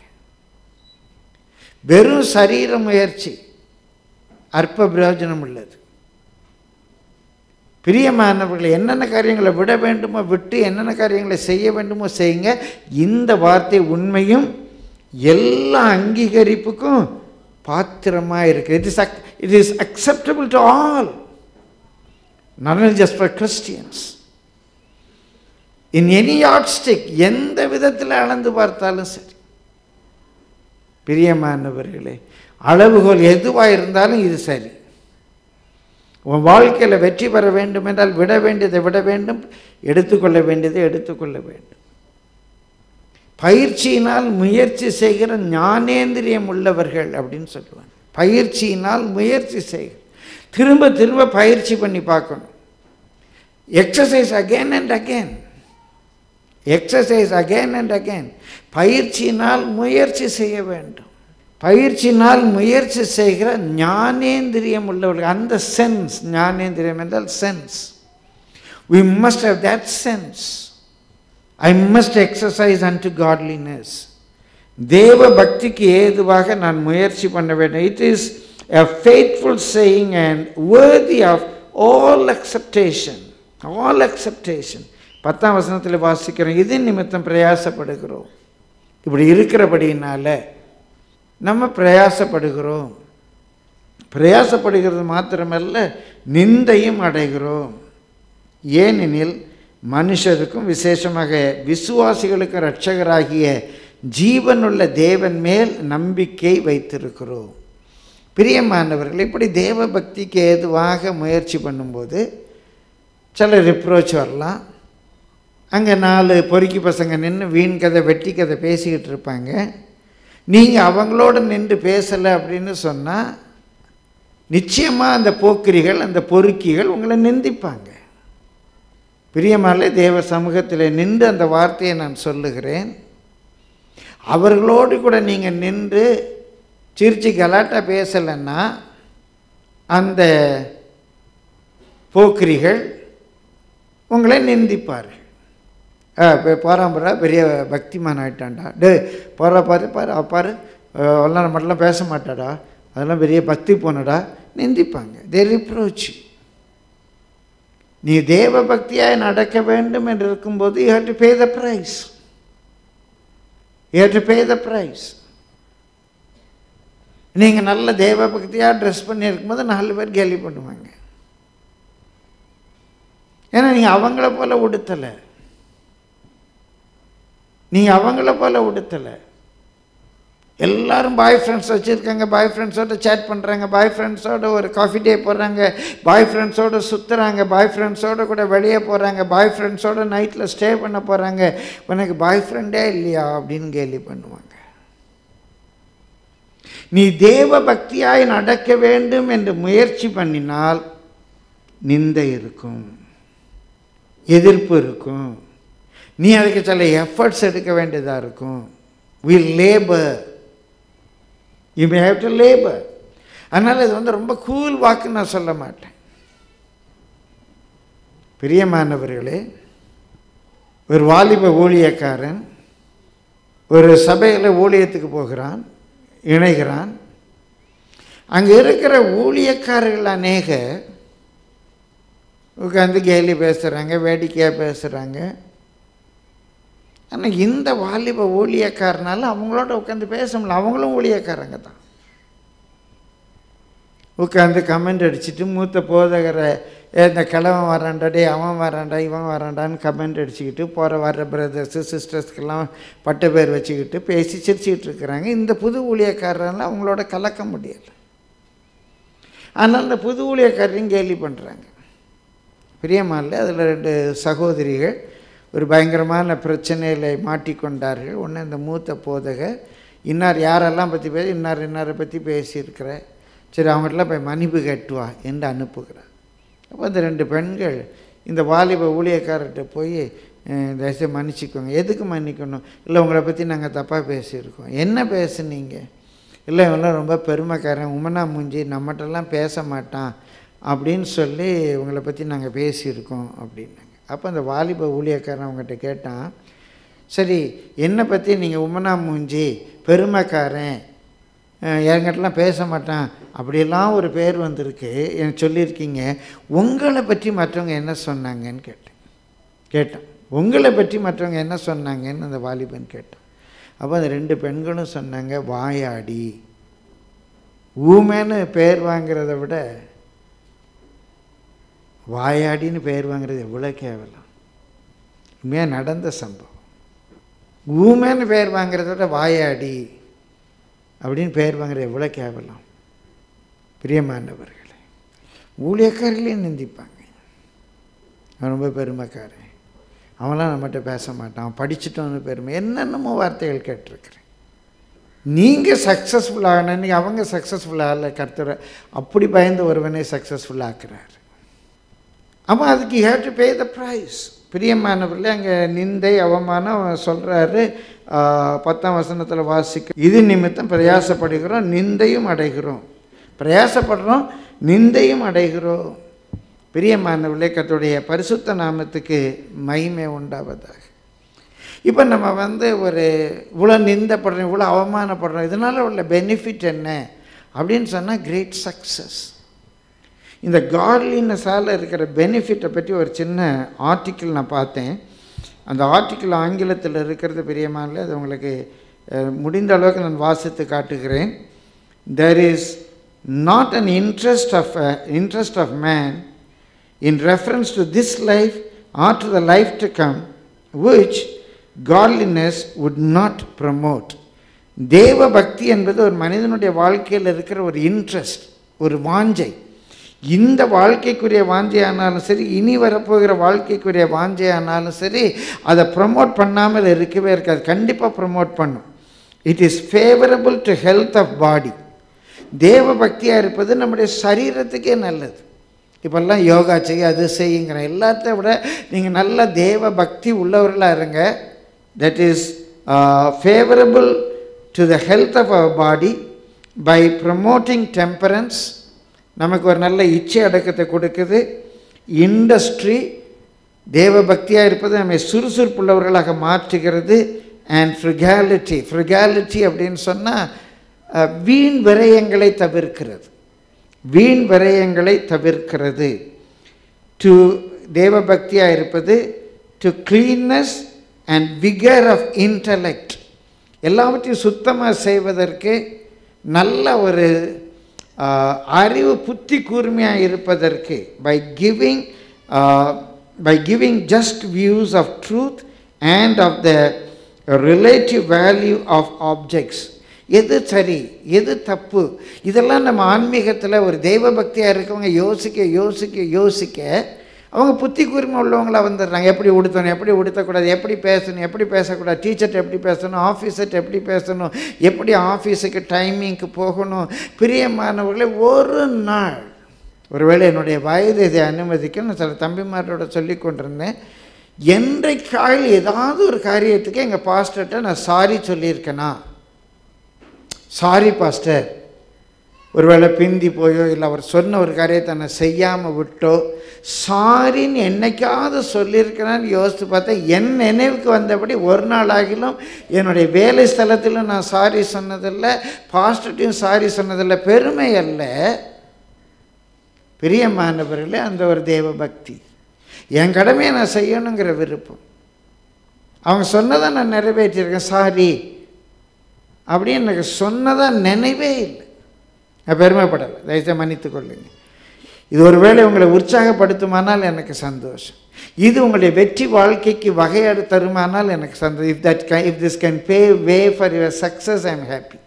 வெறும் சரீர முயற்சி அற்ப பிரயோஜனம் உள்ளது பிரியமானவர்கள் என்னென்ன காரியங்களை விட வேண்டுமோ விட்டு என்னென்ன காரியங்களை செய்ய வேண்டுமோ செய்யுங்க இந்த வார்த்தை உண்மையும் எல்லா அங்கீகரிப்புக்கும் பாத்திரமாக இருக்கு it is it is acceptable to all not only just for Christians. In any stick எந்த விதத்தில் அளந்து பார்த்தாலும் சரி பிரியமானவர்களே அளவுகோல் எதுவாக இருந்தாலும் இது சரி உன் வாழ்க்கையில் வெற்றி பெற வேண்டும் என்றால் விட வேண்டியதை விட வேண்டும் எடுத்துக்கொள்ள வேண்டியதை எடுத்துக்கொள்ள வேண்டும் பயிற்சியினால் முயற்சி செய்கிற ஞானேந்திரியம் உள்ளவர்கள் அப்படின்னு சொல்லுவாங்க பயிற்சியினால் முயற்சி செய்கிற திரும்ப திரும்ப பயிற்சி பண்ணி பார்க்கணும் exercise again and again exercise again and again பயிற்சியினால் முயற்சி செய்ய வேண்டும் பயிற்சினால் முயற்சி செய்கிற ஞானேந்திரியம் உள்ளவர்கள் அந்த சென்ஸ் ஞானேந்திரியம் என்றால் sense we must have that sense I must exercise unto godliness தேவ பக்திக்கு ஏதுவாக நான் முயற்சி பண்ண வேண்டும் it is a faithful saying and worthy of all acceptation all acceptation பத்தாம் வசனத்தில் வாசிக்கிறோம் இது நிமித்தம் பிரயாசப்படுகிறோம் இப்படி இருக்கிறபடினால நம்ம பிரயாசப்படுகிறோம் பிரயாசப்படுகிறது மாத்திரமல்ல நிந்தையும் அடைகிறோம் ஏனெனில் மனுஷருக்கும் விசேஷமாக விசுவாசிகளுக்கும் இரட்சகராகிய ஜீவனுள்ள தேவன் மேல் நம்பிக்கை வைத்திருக்கிறோம் பிரியமானவர்கள் இப்படி தேவ பக்திக்கு ஏதுவாக முயற்சி பண்ணும்போது சில ரிப்ரோச் வரலாம் அங்கே நாலு பொறுக்கி பசங்க நின்று வீண் கதை வெட்டி கதை பேசிக்கிட்டு இருப்பாங்க நீங்கள் அவங்களோட நின்று பேசலை அப்படின்னு சொன்னால் நிச்சயமாக அந்த போக்கிரிகள் அந்த பொறுக்கிகள் உங்களை நிந்திப்பாங்க பிரியமாலே தேவ சமூகத்தில் நின்று அந்த வார்த்தையை நான் சொல்லுகிறேன் அவர்களோடு கூட நீங்கள் நின்று சிரிச்சு கலாட்டா பேசலைன்னா அந்த போக்கிரிகள் உங்களை நிந்திப்பார்கள் ஆ இப்போ போகிறாம்பரா பெரிய பக்திமான் ஆகிட்டான்டா டே போகிறா பாரு பாரு அவ பாரு எல்லாம் மட்டும் பேச மாட்டாடா அதெல்லாம் பெரிய பக்தி போனடா நிந்திப்பாங்க தே ரிப்ரோச் நீ தேவ பக்தியாய் நடக்க வேண்டும் என்று இருக்கும்போது you have to pay the price you have to pay the price நீங்கள் நல்ல தேவ பக்தியாக ட்ரெஸ் பண்ணி இருக்கும்போது நாலு பேர் கேலி பண்ணுவாங்க ஏன்னா நீங்கள் அவங்கள போல் உடுத்தலை நீங்கள் அவங்கள போல் உடுத்தலை எல்லாரும் பாய் ஃப்ரெண்ட்ஸ் வச்சுருக்காங்க பாய் ஃப்ரெண்ட்ஸோட சேட் பண்ணுறாங்க பாய் ஃப்ரெண்ட்ஸோட ஒரு காஃபி டே போடுறாங்க பாய் ஃப்ரெண்ட்ஸோட சுற்றுறாங்க பாய் ஃப்ரெண்ட்ஸோட கூட வெளியே போகிறாங்க பாய் ஃப்ரெண்ட்ஸோட நைட்டில் ஸ்டே பண்ண போகிறாங்க உனக்கு பாய் ஃப்ரெண்டே இல்லையா அப்படின்னு கேலி பண்ணுவாங்க நீ தேவ பக்தியாய் நடக்க வேண்டும் என்று முயற்சி பண்ணினால் நிந்தை இருக்கும் எதிர்ப்பு இருக்கும் நீ அதுக்கு சில எஃபர்ட்ஸ் எடுக்க வேண்டியதாக இருக்கும் will labour you may have to labour அதனால் இது வந்து ரொம்ப கூல் வாக்கு நான் சொல்ல மாட்டேன் பிரியமானவர்களே ஒரு வாலிப ஊழியக்காரன் ஒரு சபையில் ஊழியத்துக்கு போகிறான் இணைகிறான் அங்கே இருக்கிற ஊழியக்காரர்கள் அநேக உட்காந்து கேலி பேசுகிறாங்க வேடிக்கையாக பேசுகிறாங்க ஆனால் இந்த வாலிப ஊழியக்காரனால அவங்களோட உட்காந்து பேச முடியல அவங்களும் ஊழியக்காரங்க தான் உட்காந்து கமெண்ட் அடிச்சுட்டு மூத்த போதகரை "ஏ, இந்த கிழவன் வரான்டா டே அவன் வரான்டா இவன் வரான்டான்னு கமெண்ட் அடிச்சுக்கிட்டு போகிற வர்ற பிரதர்ஸு சிஸ்டர்ஸ்க்கெல்லாம் பட்ட பேர் வச்சுக்கிட்டு பேசி சிரிச்சுக்கிட்டு இருக்கிறாங்க இந்த புது ஊழியக்காரனால அவங்களோட கலக்க முடியலை ஆனால் இந்த புது ஊழியக்காரரையும் கேலி பண்ணுறாங்க பிரியமானில் அதில் ரெண்டு சகோதரிகள் ஒரு பயங்கரமான பிரச்சனையில் மாட்டிக்கொண்டார்கள் ஒன்று இந்த மூத்த போதகர் இன்னார் யாரெல்லாம் பற்றி பேசி இன்னார் இன்னாரை பற்றி பேசியிருக்கிற சரி அவங்கள்ட்டலாம் போய் மன்னிப்பு கேட்டுவா என்று அனுப்புகிறார் அப்போ அந்த ரெண்டு பெண்கள் இந்த வாலிப ஊழியக்காரர்கிட்ட போய் "அஹ், தயவுசெய்து மன்னிச்சிக்கோங்க எதுக்கு மன்னிக்கணும் இல்லை உங்களை பற்றி நாங்கள் தப்பாக பேசியிருக்கோம் என்ன பேசுனீங்க இல்லை இவெல்லாம் ரொம்ப பெருமைக்காரன் உமனா மூஞ்சி நம்மகிட்டலாம் பேச மாட்டான் அப்படின்னு சொல்லி உங்களை பற்றி நாங்கள் பேசியிருக்கோம் அப்படின்னாங்க அப்போ அந்த வாலிப ஊழியக்காரன் அவங்ககிட்ட கேட்டான் சரி என்னை பற்றி நீங்கள் உமனா மூஞ்சி பெருமைக்காரன் அஹ், என்கிட்டலாம் பேச மாட்டான் அப்படியெல்லாம் ஒரு பேர் வந்திருக்கு எனக்கு சொல்லியிருக்கீங்க உங்களை பற்றி மற்றவங்க என்ன சொன்னாங்கன்னு கேட்டேன் கேட்டேன் உங்களை பற்றி மற்றவங்க என்ன சொன்னாங்கன்னு அந்த வாலிபன் கேட்டான் அப்போ அந்த ரெண்டு பெண்களும் சொன்னாங்க வாயாடி ஊமைன்னு பேர் வாங்கிறத விட வாயாடின்னு பேர் வாங்குறது எவ்வளோ கேவலம் உண்மையாக நடந்த சம்பவம் ஊமைன்னு பேர் வாங்குறத விட வாயாடி அப்படின்னு பேர் வாங்குறது எவ்வளோ கேவலம் பிரியமானவர்களே ஊழியக்காரர்களையும் நிந்திப்பாங்க அவன் ரொம்ப பெருமைக்காரன் அவன்லாம் நம்மகிட்ட பேச மாட்டான் அவன் படிச்சுட்டோன்னு பெருமை என்னென்னமோ வார்த்தைகள் கேட்டிருக்கிறேன் நீங்கள் சக்ஸஸ்ஃபுல் ஆகணுன்னு அவங்க சக்ஸஸ்ஃபுல் ஆகல கர்த்தரை அப்படி பயந்து ஒருவனை சக்ஸஸ்ஃபுல் ஆக்குறாரு அவன் அதுக்கு you have to pay the price பிரியமானவர்களே அங்கே நிந்தை அவமானம் அவன் சொல்கிறாரு பத்தாம் வசனத்தில் வாசிக்க இது நிமித்தம் பிரயாசப்படுகிறோம் நிந்தையும் அடைகிறோம் பிரயாசப்படுறோம் நிந்தையும் அடைகிறோம் பிரியமானவர்களே கர்த்தருடைய பரிசுத்த நாமத்துக்கு மகிமை உண்டாவதாக இப்போ நம்ம வந்து ஒரு இவ்வளோ நிந்தப்படுறோம் இவ்வளோ அவமானப்படுறோம் இதனால் உள்ள பெனிஃபிட் என்ன அப்படின்னு சொன்னால் கிரேட் சக்ஸஸ் இந்த காட்லினஸால் இருக்கிற பெனிஃபிட்டை பற்றி ஒரு சின்ன ஆர்டிக்கிள் நான் பார்த்தேன் அந்த ஆர்டிக்கிள் ஆங்கிலத்தில் இருக்கிறது பிரியமானல அது உங்களுக்கு அஹ், முடிந்த அளவுக்கு நான் வாசித்து காட்டுகிறேன் there is not an interest of interest of man in reference to this life or to the life to come which godliness would not promote தேவ பக்தி என்பது ஒரு மனிதனுடைய வாழ்க்கையில் இருக்கிற ஒரு இன்ட்ரெஸ்ட் ஒரு வாஞ்சை இந்த வாழ்க்கைக்குரிய வாஞ்சையானாலும் சரி இனி வரப்போகிற வாழ்க்கைக்குரிய வாஞ்சையானாலும் சரி அதை ப்ரமோட் பண்ணாமல் இருக்கவே இருக்காது கண்டிப்பாக ப்ரமோட் பண்ணும் it is favourable to health of body தேவ பக்தியாக இருப்பது நம்முடைய சரீரத்துக்கே நல்லது இப்போல்லாம் யோகா செய்ய அது செய்யுங்கிற எல்லாத்த விட நீங்கள் நல்ல தேவ பக்தி உள்ளவர்களாக இருங்க that is favourable to the health of our body by promoting temperance நமக்கு ஒரு நல்ல இச்சை அடக்கத்தை கொடுக்குது இண்டஸ்ட்ரி தேவ பக்தியாக இருப்பது நம்மை சுறுசுறுப்புள்ளவர்களாக மாற்றுகிறது அண்ட் ஃப்ரிகாலிட்டி ஃப்ரிகாலிட்டி அப்படின்னு சொன்னால் வீண் விரயங்களை தவிர்க்கிறது வீண் விரயங்களை தவிர்க்கிறது டு தேவ பக்தியாக இருப்பது to cleanness and vigour of intellect எல்லாவற்றையும் சுத்தமாக செய்வதற்கு நல்ல ஒரு ஆஹ், அறிவு புத்தி கூர்மையாக இருப்பதற்கு by giving by giving just views of truth and of the relative value of objects எது சரி எது தப்பு இதெல்லாம் நம்ம ஆன்மீகத்தில் ஒரு தெய்வ பக்தியாக இருக்கவங்க யோசிக்க யோசிக்க யோசிக்க அவங்க புத்தி கூர்மை உள்ளவங்களா வந்துடுறாங்க எப்படி உடுத்தணும் எப்படி உடுத்தக்கூடாது எப்படி பேசணும் எப்படி பேசக்கூடாது டீச்சர்கிட்ட எப்படி பேசணும் ஆஃபீஸர்கிட்ட எப்படி பேசணும் எப்படி ஆஃபீஸுக்கு டைமிங்க்கு போகணும் பிரியமானவர்களே ஒரு நாள் ஒருவேளை என்னுடைய வயது இதை அனுமதிக்க நான் சில தம்பிமாரோட சொல்லி கொண்டிருந்தேன் என்றைக்காயில் ஏதாவது ஒரு காரியத்துக்கு எங்கள் பாஸ்டர்கிட்ட நான் சாரி சொல்லியிருக்கேனா சாரி பாஸ்டர் ஒருவேளை பிந்தி போயோ இல்லை அவர் சொன்ன ஒரு காரியத்தை நான் செய்யாமல் விட்டோ சாரின்னு என்னைக்காவது சொல்லியிருக்கிறேன்னு யோசித்து பார்த்தா என் நினைவுக்கு வந்தபடி ஒரு நாள் ஆகிலும் என்னுடைய வேலை ஸ்தலத்திலும் நான் சாரி சொன்னதில்லை பாஸ்டர்ட்டையும் சாரி சொன்னதில்லை பெருமை அல்ல பிரியமானவர்களே அந்த ஒரு தேவ பக்தி என் கடமையை நான் செய்யணுங்கிற விருப்பம் அவங்க சொன்னதை நான் நிறைவேற்றியிருக்கேன் சாரி அப்படின்னு எனக்கு சொன்னதாக நினைவே இல்லை நான் பெருமைப்படலை தயவுசெய்து மன்னித்து கொள்ளுங்க இது ஒருவேளை உங்களை உற்சாகப்படுத்துமானால் எனக்கு சந்தோஷம் இது உங்களுடைய வெற்றி வாழ்க்கைக்கு வகையாடு தருமானால் எனக்கு சந்தோஷம் if that if this can pave way for your success I am happy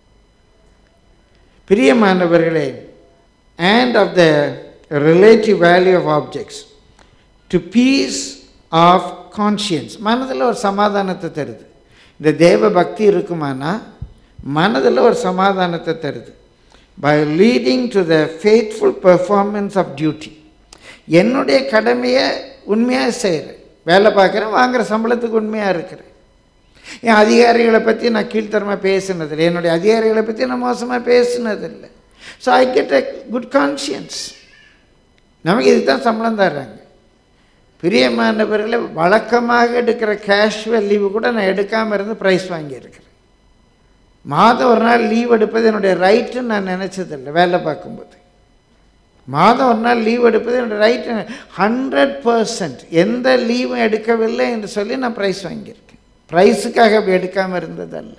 பிரியமானவர்களே and of the relative value of objects to peace of conscience மனதில் ஒரு சமாதானத்தை தருது இந்த தேவ பக்தி இருக்குமானா மனதில் ஒரு சமாதானத்தை தருது by leading to the faithful performance of duty என்னுடைய கடமையை உண்மையாக செய்கிறேன் வேலை பார்க்குறேன் வாங்குகிற சம்பளத்துக்கு உண்மையாக இருக்கிறேன் என் அதிகாரிகளை பற்றி நான் கீழ்த்தரமாக பேசினதில்லை என்னுடைய அதிகாரிகளை பற்றி நான் மோசமாக பேசினதில்லை so I get a good conscience நமக்கு இதுக்கு தான் சம்பளம் தர்றாங்க பிரியமானவர்களை வழக்கமாக எடுக்கிற கேஷுவல் லீவு கூட நான் எடுக்காமல் இருந்து ப்ரைஸ் வாங்கியிருக்கிறேன் மாதம் ஒரு நாள் லீவ் எடுப்பது என்னுடைய ரைட்டுன்னு நான் நினச்சதில்லை வேலை பார்க்கும்போது மாதம் ஒரு நாள் லீவ் எடுப்பது என்னுடைய ரைட்டு ஹண்ட்ரட் பர்சன்ட் எந்த லீவும் எடுக்கவில்லை என்று சொல்லி நான் ப்ரைஸ் வாங்கியிருக்கேன் ப்ரைஸுக்காக அப்படி எடுக்காமல் இருந்ததல்ல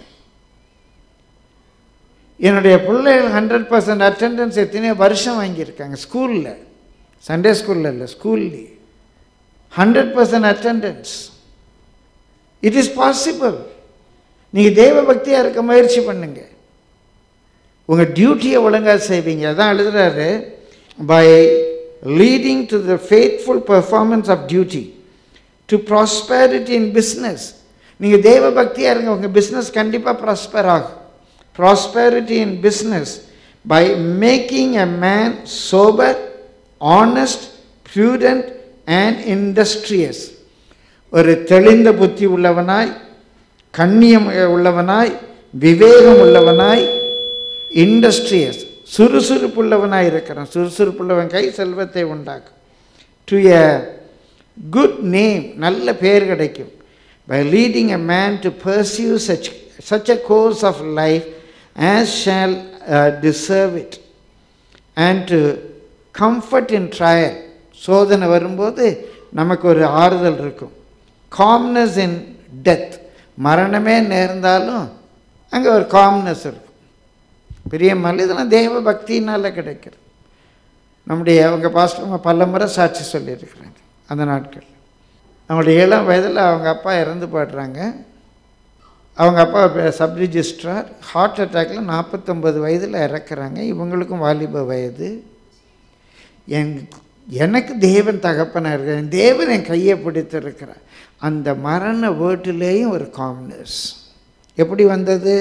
என்னுடைய பிள்ளைகள் ஹண்ட்ரட் பர்சன்ட் அட்டெண்டன்ஸ் எத்தனையோ வருஷம் வாங்கியிருக்காங்க ஸ்கூலில் சண்டே ஸ்கூலில் இல்லை ஸ்கூல்லே hundred percent attendance it is possible நீங்கள் தேவ பக்தியாக இருக்க முயற்சி பண்ணுங்க உங்கள் டியூட்டியை ஒழுங்காக செய்வீங்க அதான் எழுதுறாரு by leading to the faithful performance of duty to prosperity in business நீங்கள் தேவ பக்தியாக இருங்க உங்கள் பிஸ்னஸ் கண்டிப்பாக ப்ராஸ்பர் ஆகும் prosperity in business by making a man sober, honest, prudent and industrious. ஒரு தெளிந்த புத்தி உள்ளவனாய் கண்ணியம் உள்ளவனாய் விவேகம் உள்ளவனாய் இண்டஸ்ட்ரியஸ் சுறுசுறுப்புள்ளவனாய் இருக்கிறான் சுறுசுறுப்புள்ளவன் கை செல்வத்தை உண்டாக்கும் டு எ குட் நேம் நல்ல பெயர் கிடைக்கும் by leading a man to pursue such such a course of life as shall uh, deserve it and to comfort in trial சோதனை வரும்போது நமக்கு ஒரு ஆறுதல் இருக்கும் காம்னஸ் இன் டெத் மரணமே நேர்ந்தாலும் அங்கே ஒரு காம்னஸ் இருக்கும் பிரியமல் இதெல்லாம் தெய்வ பக்தியினால் கிடைக்கிறது நம்முடைய அவங்க பாஸ்டர் பல முறை சாட்சி சொல்லியிருக்கிறாங்க அந்த நாட்கள் அவங்களுடைய இளம் வயதில் அவங்க அப்பா இறந்து போய்ட்றாங்க அவங்க அப்பா சப் ரிஜிஸ்ட்ரார் ஹார்ட் அட்டாக்ல நாற்பத்தொம்பது வயதில் இறக்குறாங்க இவங்களுக்கும் வாலிப வயது என் எனக்கு தேவன் தகப்பனாக இருக்கிறேன் தேவன் என் கையை பிடித்திருக்கிறார் அந்த மரண வேர்ட்டிலேயும் ஒரு காம்னஸ் எப்படி வந்தது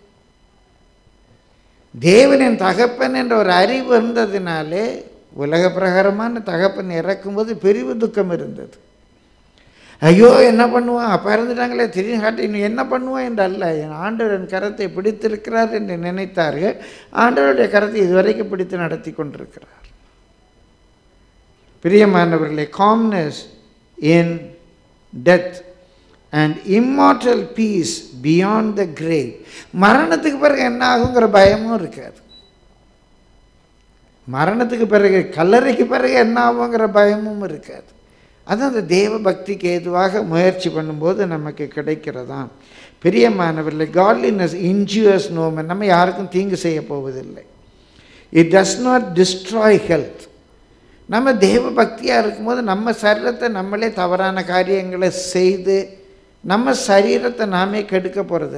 தேவன் என் தகப்பன் என்ற ஒரு அறிவு இருந்ததுனாலே உலக பிரகாரமான தகப்பன் இறக்கும்போது பெரிய துக்கம் இருந்தது ஐயோ என்ன பண்ணுவான் அப்போ இறந்துட்டாங்களே திடீர்னு காட்டு இன்னும் என்ன பண்ணுவான் என்று அல்ல என் ஆண்டவர் என் கரத்தை பிடித்திருக்கிறார் என்று நினைத்தார்கள் ஆண்டவருடைய கரத்தை இதுவரைக்கும் பிடித்து நடத்தி கொண்டிருக்கிறார் பிரியமானவர்களே calmness in death and immortal peace beyond the grave மரணத்துக்கு பிறகு என்ன ஆகுங்கிற பயமும் இருக்காது மரணத்துக்கு பிறகு கல்லறைக்கு பிறகு என்ன ஆகுங்கிற பயமும் இருக்காது அது அந்த தேவ பக்திக்கு ஏதுவாக முயற்சி பண்ணும்போது நமக்கு கிடைக்கிறதாம் பிரியமானவர்களே காட்லினஸ் இன்ஜூயஸ் நோமன் நம்ம யாருக்கும் தீங்கு செய்ய போவதில்லை it does not destroy health நம்ம தேவ பக்தியாக இருக்கும்போது நம்ம சரீரத்தை நம்மளே தவறான காரியங்களை செய்து நம்ம சரீரத்தை நாமே கெடுக்க போகிறதில்ல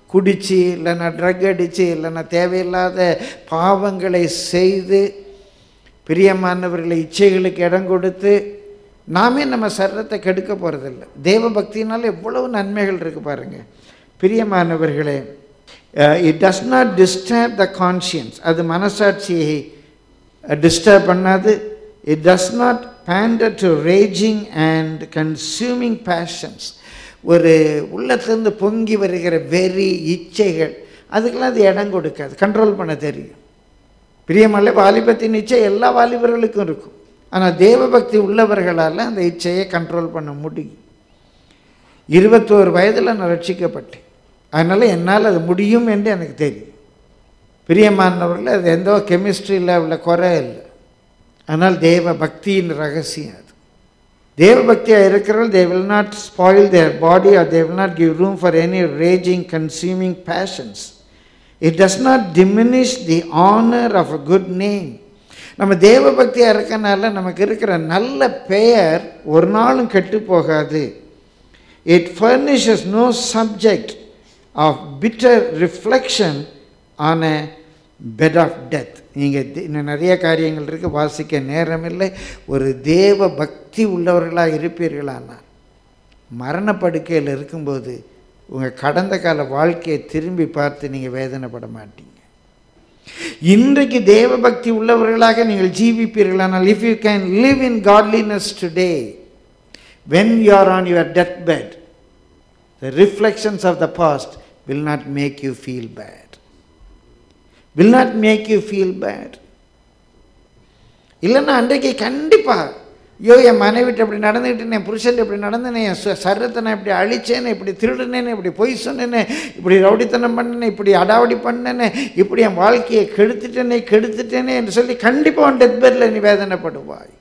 குடிச்சு இல்லைன்னா ட்ரக் அடித்து இல்லைன்னா தேவையில்லாத பாவங்களை செய்து பிரியமானவர்களை இச்சைகளுக்கு இடம் கொடுத்து நாமே நம்ம சரீரத்தை கெடுக்க போகிறதில்ல தேவ பக்தினால எவ்வளவு நன்மைகள் இருக்குது பாருங்கள் பிரியமானவர்களே it does not disturb the conscience அது மனசாட்சியை டிஸ்டர்ப் பண்ணாது it does not pander to raging and consuming passions ஒரு உள்ளத்திலிருந்து பொங்கி வருகிற வெறி இச்சைகள் அதுக்கெல்லாம் அது இடம் கொடுக்காது கண்ட்ரோல் பண்ண தெரியும் பிரியமல்ல வாலிபத்தின் இச்சை எல்லா வாலிபர்களுக்கும் இருக்கும் ஆனால் தேவபக்தி உள்ளவர்களால் அந்த இச்சையை கண்ட்ரோல் பண்ண முடியும் இருபத்தோரு வயதில் நான் ரட்சிக்கப்பட்டேன் அதனால் என்னால் அது முடியும் என்று எனக்கு தெரியும் பிரியமானவர்கள் அது எந்த கெமிஸ்ட்ரியில் உள்ள குறை இல்லை ஆனால் தேவ பக்தியின் ரகசியம் அது தேவ பக்தியாக இருக்கிறவர்கள் they will not spoil their body or they will not give room for any raging consuming passions it does not diminish the honour of a good name நம்ம தேவ பக்தியாக இருக்கனால நமக்கு இருக்கிற நல்ல பெயர் ஒரு நாளும் கெட்டு போகாது it furnishes no subject of bitter reflection on a bed of death நீங்கள் இன்னும் நிறைய காரியங்கள் இருக்குது வாசிக்க நேரமில்லை ஒரு தேவ பக்தி உள்ளவர்களாக இருப்பீர்களானால் மரணப்படுக்கையில் இருக்கும்போது உங்கள் கடந்த கால வாழ்க்கையை திரும்பி பார்த்து நீங்கள் வேதனைப்பட மாட்டீங்க இன்றைக்கு தேவ பக்தி உள்ளவர்களாக நீங்கள் ஜீவிப்பீர்களானால் if you can live in godliness today when you are on your death bed the reflections of the past will not make you feel bad will not make you feel bad இல்லைன்னா அன்றைக்கு கண்டிப்பாக ஐயோ என் மனைவிட்டு இப்படி நடந்துக்கிட்டு என் புருஷன் இப்படி நடந்தேனே என் ச- சரீரத்தை நான் இப்படி அழிச்சேனே இப்படி திருடுனேனே இப்படி பொய் சொன்னேனே இப்படி ரவுடித்தனம் பண்ணனே இப்படி அடாவடி பண்ணனே இப்படி என் வாழ்க்கையை கெடுத்துட்டேனே கெடுத்துட்டேனே என்று சொல்லி கண்டிப்பாக உன் டெத் பெட்டில் நீ வேதனைப்படுவாய்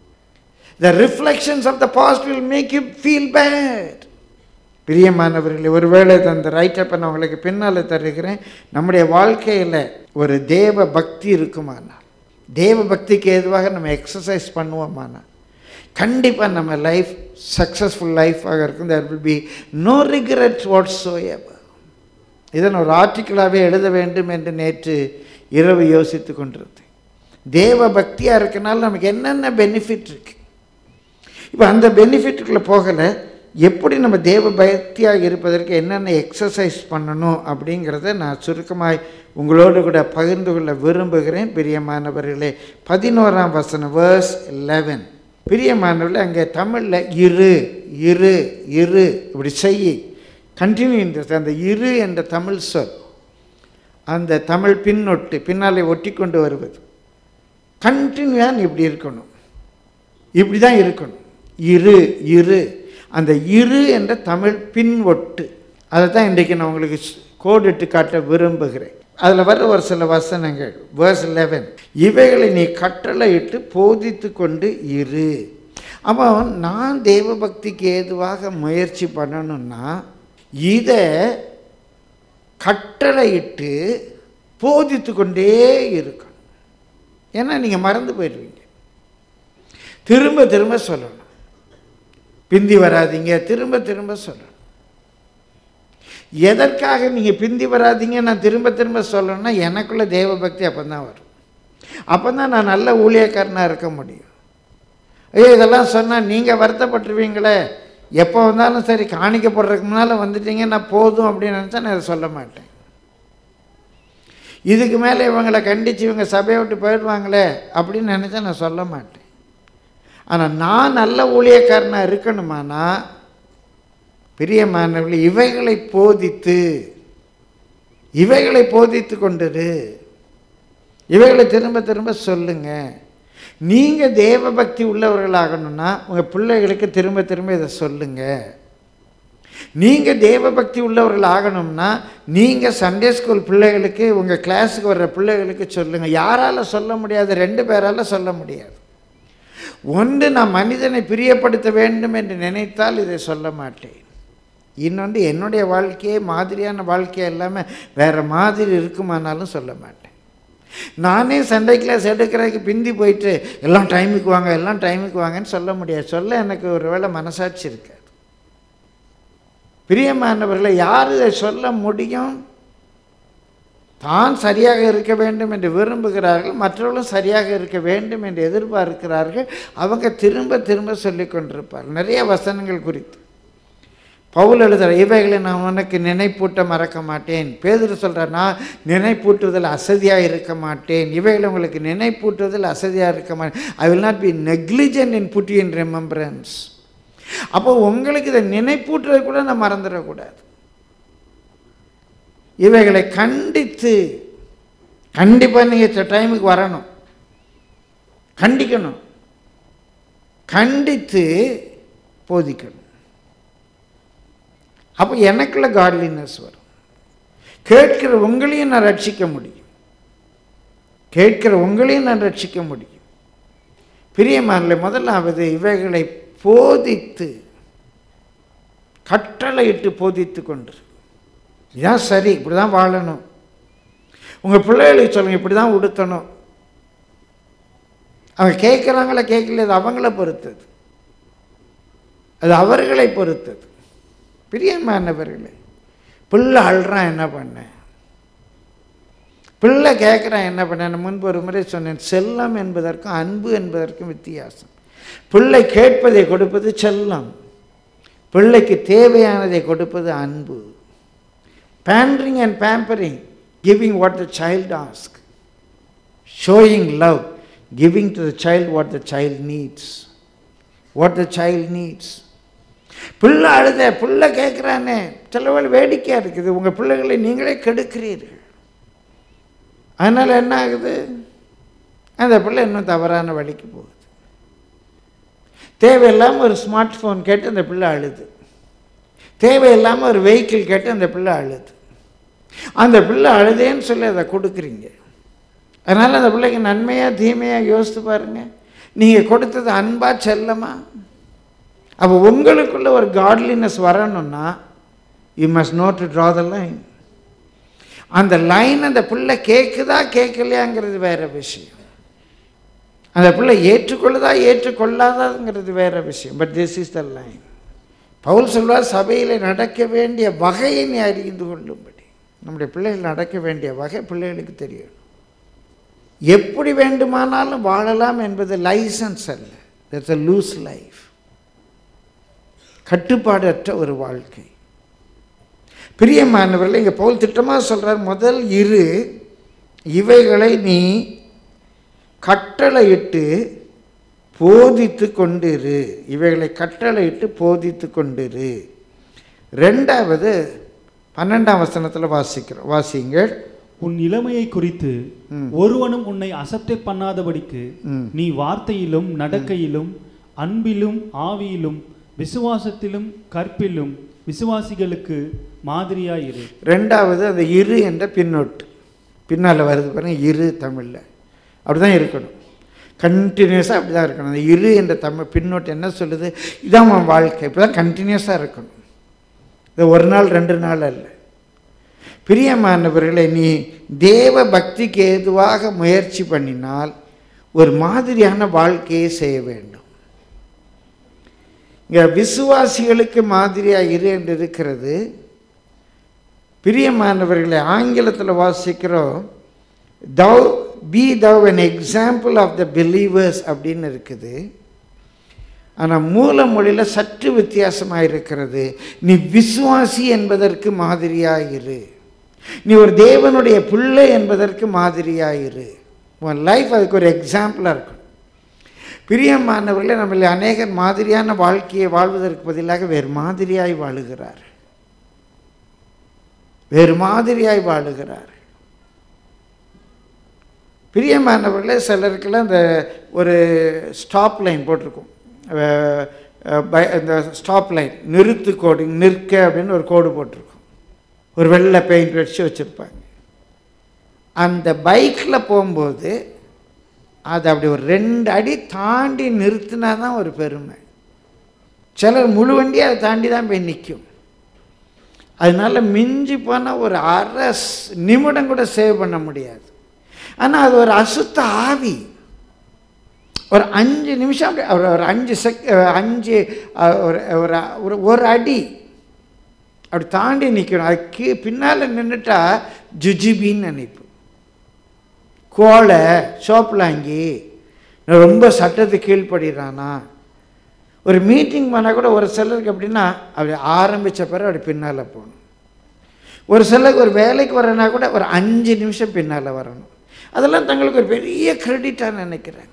the reflections of the past will make you feel bad பிரியமானவர்களே ஒருவேளை இது அந்த ரைட்டப்பை நான் உங்களுக்கு பின்னால் தருகிறேன் நம்முடைய வாழ்க்கையில் ஒரு தேவ பக்தி இருக்குமானால் தேவ பக்திக்கு ஏதுவாக நம்ம எக்ஸசைஸ் பண்ணுவோமானால் கண்டிப்பாக நம்ம லைஃப் சக்ஸஸ்ஃபுல் லைஃபாக இருக்கும் there will be no regrets whatsoever இதை நான் ஒரு ஆர்டிக்கிளாகவே எழுத வேண்டும் என்று நேற்று இரவு யோசித்து கொண்டிருந்தேன் தேவ பக்தியாக இருக்கனால நமக்கு என்னென்ன பெனிஃபிட் இருக்கு இப்போ அந்த பெனிஃபிட்டுக்குள்ளே போகலை எப்படி நம்ம தேவ பக்தியாக இருப்பதற்கு என்னென்ன எக்ஸசைஸ் பண்ணணும் அப்படிங்கிறத நான் சுருக்கமாய் உங்களோடு கூட பகிர்ந்து கொள்ள விரும்புகிறேன் பிரியமானவர்களே பதினோராம் வசனம் வேர்ஸ் 11 பிரியமானவர்களே அங்கே தமிழில் இரு இரு இரு இப்படி செய் கண்டினியூ அந்த இரு என்ற தமிழ் சொல் அந்த தமிழ் பின்னொட்டு பின்னாலே ஒட்டி கொண்டு வருவது கண்டினியூவாக நீ இப்படி இருக்கணும் இப்படி தான் இருக்கணும் இரு இரு அந்த இரு என்ற தமிழ் பின் ஒட்டு அதை தான் இன்றைக்கு நான் உங்களுக்கு ஸ்- கோடிட்டு காட்ட விரும்புகிறேன் அதில் வர்ற ஒரு சில வசனங்கள் வேர்ஸ் 11 இவைகளை நீ கட்டளையிட்டு போதித்து கொண்டு இரு அப்போ நான் தேவ பக்திக்கு ஏதுவாக முயற்சி பண்ணணும்னா இதை கட்டளையிட்டு போதித்து கொண்டே இருக்கணும் ஏன்னா நீங்கள் மறந்து போயிடுவீங்க திரும்ப திரும்ப சொல்லணும் பிந்தி வராதீங்க திரும்ப திரும்ப சொல்லணும் எதற்காக நீங்கள் பிந்தி வராதீங்க நான் திரும்ப திரும்ப சொல்லணும்னா எனக்குள்ள தேவ பக்தி அப்போ தான் வரும் அப்போ தான் நான் நல்ல ஊழியக்காரனாக இருக்க முடியும் ஐயோ இதெல்லாம் சொன்னால் நீங்கள் வருத்தப்பட்டுருவீங்களே எப்போ வந்தாலும் சரி காணிக்க போடுறதுக்கு முன்னால் வந்துட்டீங்க நான் போதும் அப்படின்னு நினச்சா நான் இதை சொல்ல மாட்டேன் இதுக்கு மேலே இவங்களை கண்டித்து இவங்க சபையை விட்டு போயிடுவாங்களே அப்படின்னு நினச்சா நான் சொல்ல மாட்டேன் ஆனால் நான் நல்ல ஊழியக்காரனாக இருக்கணுமானா பிரியமானவர்கள் இவைகளை போதித்து இவைகளை போதித்து கொண்டிரு இவைகளை திரும்ப திரும்ப சொல்லுங்க நீங்கள் தேவ பக்தி உள்ளவர்களாகணும்னா உங்கள் பிள்ளைகளுக்கு திரும்ப திரும்ப இதை சொல்லுங்க நீங்கள் தேவ பக்தி உள்ளவர்கள் ஆகணும்னா நீங்கள் சண்டே ஸ்கூல் பிள்ளைகளுக்கு உங்கள் கிளாஸுக்கு வர்ற பிள்ளைகளுக்கு சொல்லுங்கள் யாரால சொல்ல முடியாது ரெண்டு பேரால சொல்ல முடியாது ஒன்று நான் மனிதனை பிரியப்படுத்த வேண்டும் என்று நினைத்தால் இதை சொல்ல மாட்டேன் இன்னொன்று என்னுடைய வாழ்க்கையே மாதிரியான வாழ்க்கையே இல்லாமல் வேறு மாதிரி இருக்குமானாலும் சொல்ல மாட்டேன் நானே சண்டே கிளாஸ் எடுக்கிறதுக்கு பிந்தி போயிட்டு எல்லாம் டைமுக்கு வாங்க எல்லாம் டைமுக்கு வாங்கன்னு சொல்ல முடியாது சொல்ல எனக்கு ஒரு வேளை மனசாட்சி இருக்காது பிரியமானவர்களை யார் இதை சொல்ல முடியும் தான் சரியாக இருக்க வேண்டும் என்று விரும்புகிறார்கள் மற்றவர்களும் சரியாக இருக்க வேண்டும் என்று எதிர்பார்க்கிறார்கள் அவங்க திரும்ப திரும்ப சொல்லிக் கொண்டிருப்பார்கள் நிறைய வசனங்கள் குறித்து பவுல் எழுதுற இவைகளை நான் உனக்கு நினைப்பூட்ட மறக்க மாட்டேன் பேதுரு சொல்கிறார் நான் நினைப்பூட்டுவதில் அசதியாக இருக்க மாட்டேன் இவைகளை உங்களுக்கு நினைப்பூட்டுவதில் அசதியாக இருக்க மாட்டேன் I will not be negligent in put in remembrance அப்போ உங்களுக்கு இதை நினைப்பூட்டுறது கூட நான் மறந்துடக்கூடாது இவைகளை கண்டித்து கண்டிப்பாக நீங்கள் டைமுக்கு வரணும் கண்டிக்கணும் கண்டித்து போதிக்கணும் அப்போ எனக்குள்ள காட்லினஸ் வரும் கேட்கிற உங்களையும் நான் ரட்சிக்க முடியும் கேட்கிற உங்களையும் நான் ரட்சிக்க முடியும் பிரியமானல முதலாவது இவைகளை போதித்து கட்டளையிட்டு போதித்து கொண்டு இதுதான் சரி இப்படி தான் வாழணும் உங்கள் பிள்ளைகளுக்கு சொல்லுங்கள் இப்படி தான் உடுத்தணும் அவங்க கேட்குறாங்களா கேட்கல அது அவங்கள பொறுத்தது அது அவர்களை பொறுத்தது பிரியமானவர்களே பிள்ளை அழுறான் என்ன பண்ண பிள்ளை கேட்குறான் என்ன பண்ண நான் முன்பு ஒரு முறை சொன்னேன் செல்லம் என்பதற்கும் அன்பு என்பதற்கும் வித்தியாசம் பிள்ளை கேட்பதை கொடுப்பது செல்லம் பிள்ளைக்கு தேவையானதை கொடுப்பது அன்பு pampering and pampering giving what the child ask showing love giving to the child what the child needs what the child needs பிள்ளை அழுத பிள்ளை கேட்குறானே சிலவள் வேடிக்கையாக இருக்குது உங்கள் பிள்ளைகளை நீங்களே கெடுக்கிறீர்கள் அதனால் என்ன ஆகுது அந்த பிள்ளை இன்னும் தவறான வழிக்கு போகுது தேவையில்லாமல் ஒரு ஸ்மார்ட் ஃபோன் கேட்டு அந்த பிள்ளை அழுது தேவையில்லாமல் ஒரு வெஹிக்கிள் கேட்டு அந்த பிள்ளை அழுது அந்த பிள்ளை அழுதேன்னு சொல்லி அதை கொடுக்குறீங்க அதனால் அந்த பிள்ளைக்கு நன்மையாக தீமையாக யோசித்து பாருங்கள் நீங்கள் கொடுத்தது அன்பா செல்லமா அப்போ உங்களுக்குள்ள ஒரு காட்லினஸ் வரணும்னா you must know to draw the line அந்த லைன் அந்த பிள்ளை கேட்குதா கேட்கலையாங்கிறது வேற விஷயம் அந்த பிள்ளை ஏற்றுக்கொள்ளுதா ஏற்றுக்கொள்ளாதாங்கிறது வேற விஷயம் but this is the line Paul சொல்வார் சபையில் நடக்க வேண்டிய வகையை நீ அறிந்து கொள்ளும்படி நம்முடைய பிள்ளைகள் நடக்க வேண்டிய வகை பிள்ளைகளுக்கு தெரியும் எப்படி வேண்டுமானாலும் வாழலாம் என்பது லைசன்ஸ் அல்ல தட்ஸ் அ லூஸ் லைஃப் கட்டுப்பாடற்ற ஒரு வாழ்க்கை பிரியமானவர்கள் இங்கே பவுல் திட்டமாக சொல்கிறார் முதல் இரு இவைகளை நீ கட்டளையிட்டு போதித்து கொண்டிரு இவைகளை கட்டளையிட்டு போதித்து கொண்டிரு ரெண்டாவது பன்னெண்டாம் வசனத்தில் வாசிக்கிறோம் வாசிங்கள் உன் இளமையை குறித்து ம். ஒருவனும் உன்னை அசட்டை பண்ணாதபடிக்கு ம். நீ வார்த்தையிலும் நடக்கையிலும் அன்பிலும் ஆவியிலும் விசுவாசத்திலும் கற்பிலும் விசுவாசிகளுக்கு மாதிரியாயிரு ரெண்டாவது அந்த இரு என்ற பின்னொட்டு பின்னால் வருது பாருங்க இரு தமிழில் அப்படி தான் இருக்கணும் கண்டினியூஸாக அப்படி தான் இருக்கணும் அந்த இரு என்ற தமிழ் பின்னோட்டு என்ன சொல்லுது இதான் உன் வாழ்க்கை இப்படி தான் கண்டினியூஸாக இருக்கணும் இது ஒரு நாள் ரெண்டு நாள் அல்ல பிரியமானவர்களை நீ தேவ பக்திக்கு ஏதுவாக முயற்சி பண்ணினால் ஒரு மாதிரியான வாழ்க்கையை செய்ய வேண்டும் இங்கே விசுவாசிகளுக்கு மாதிரியாக இரு என்று இருக்கிறது பிரியமானவர்களை ஆங்கிலத்தில் வாசிக்கிறோம் thou be thou an example of the believers அப்படின்னு இருக்குது ஆனால் மூல மொழியில் சற்று வித்தியாசமாக இருக்கிறது நீ விசுவாசி என்பதற்கு மாதிரியாயிரு நீ ஒரு தேவனுடைய பிள்ளை என்பதற்கு மாதிரியாயிரு உன் லைஃப் அதுக்கு ஒரு எக்ஸாம்பிளாக இருக்கும் பிரியமானவர்களே நம்மள அநேகர் மாதிரியான வாழ்க்கையை வாழ்வதற்கு பதிலாக வேறு மாதிரியாய் வாழுகிறார் வேறு மாதிரியாய் வாழுகிறார் பிரியமானவர்களே சிலருக்கெல்லாம் இந்த ஒரு ஸ்டாப் லைன் போட்டிருக்கும் அஹ், அஹ், பை- இந்த ஸ்டாப் லைன் நிறுத்து கோடு நிற்க அப்படின்னு ஒரு கோடு போட்டிருக்கும் ஒரு வெள்ளை பெயிண்ட் அடிச்சு வச்சுருப்பாங்க அந்த பைக்கில் போகும்போது அது அப்படி ஒரு ரெண்டு அடி தாண்டி நிறுத்தினா தான் ஒரு பெருமை சிலர் முழு வண்டி அதை தாண்டி தான் போய் நிற்கும் அதனால மிஞ்சி போனால் ஒரு அரை ஸ்- நிமிடம் கூட சேவ் பண்ண முடியாது ஆனால் அது ஒரு அசுத்த ஆவி ஒரு அஞ்சு நிமிஷம் அப்படி ஒரு ஒரு அஞ்சு செக் அஞ்சு அஹ், ஒரு ஒரு ஒரு ஒரு அடி அப்படி தாண்டி நிற்கணும் அதுக்கு பின்னால் நின்றுட்டா ஜுஜிபின்னு நினைப்பு கோலை சோப்பலாங்கி ரொம்ப சட்டத்துக்கு கீழ்ப்படுறானா ஒரு மீட்டிங் பண்ணால் கூட ஒரு சிலருக்கு எப்படின்னா அப்படி ஆரம்பித்த பிறகு அப்படி பின்னால் போகணும் ஒரு சிலருக்கு ஒரு வேலைக்கு வரனா கூட ஒரு அஞ்சு நிமிஷம் பின்னால் வரணும் அதெல்லாம் தங்களுக்கு ஒரு பெரிய கிரெடிட்டாக நினைக்கிறாங்க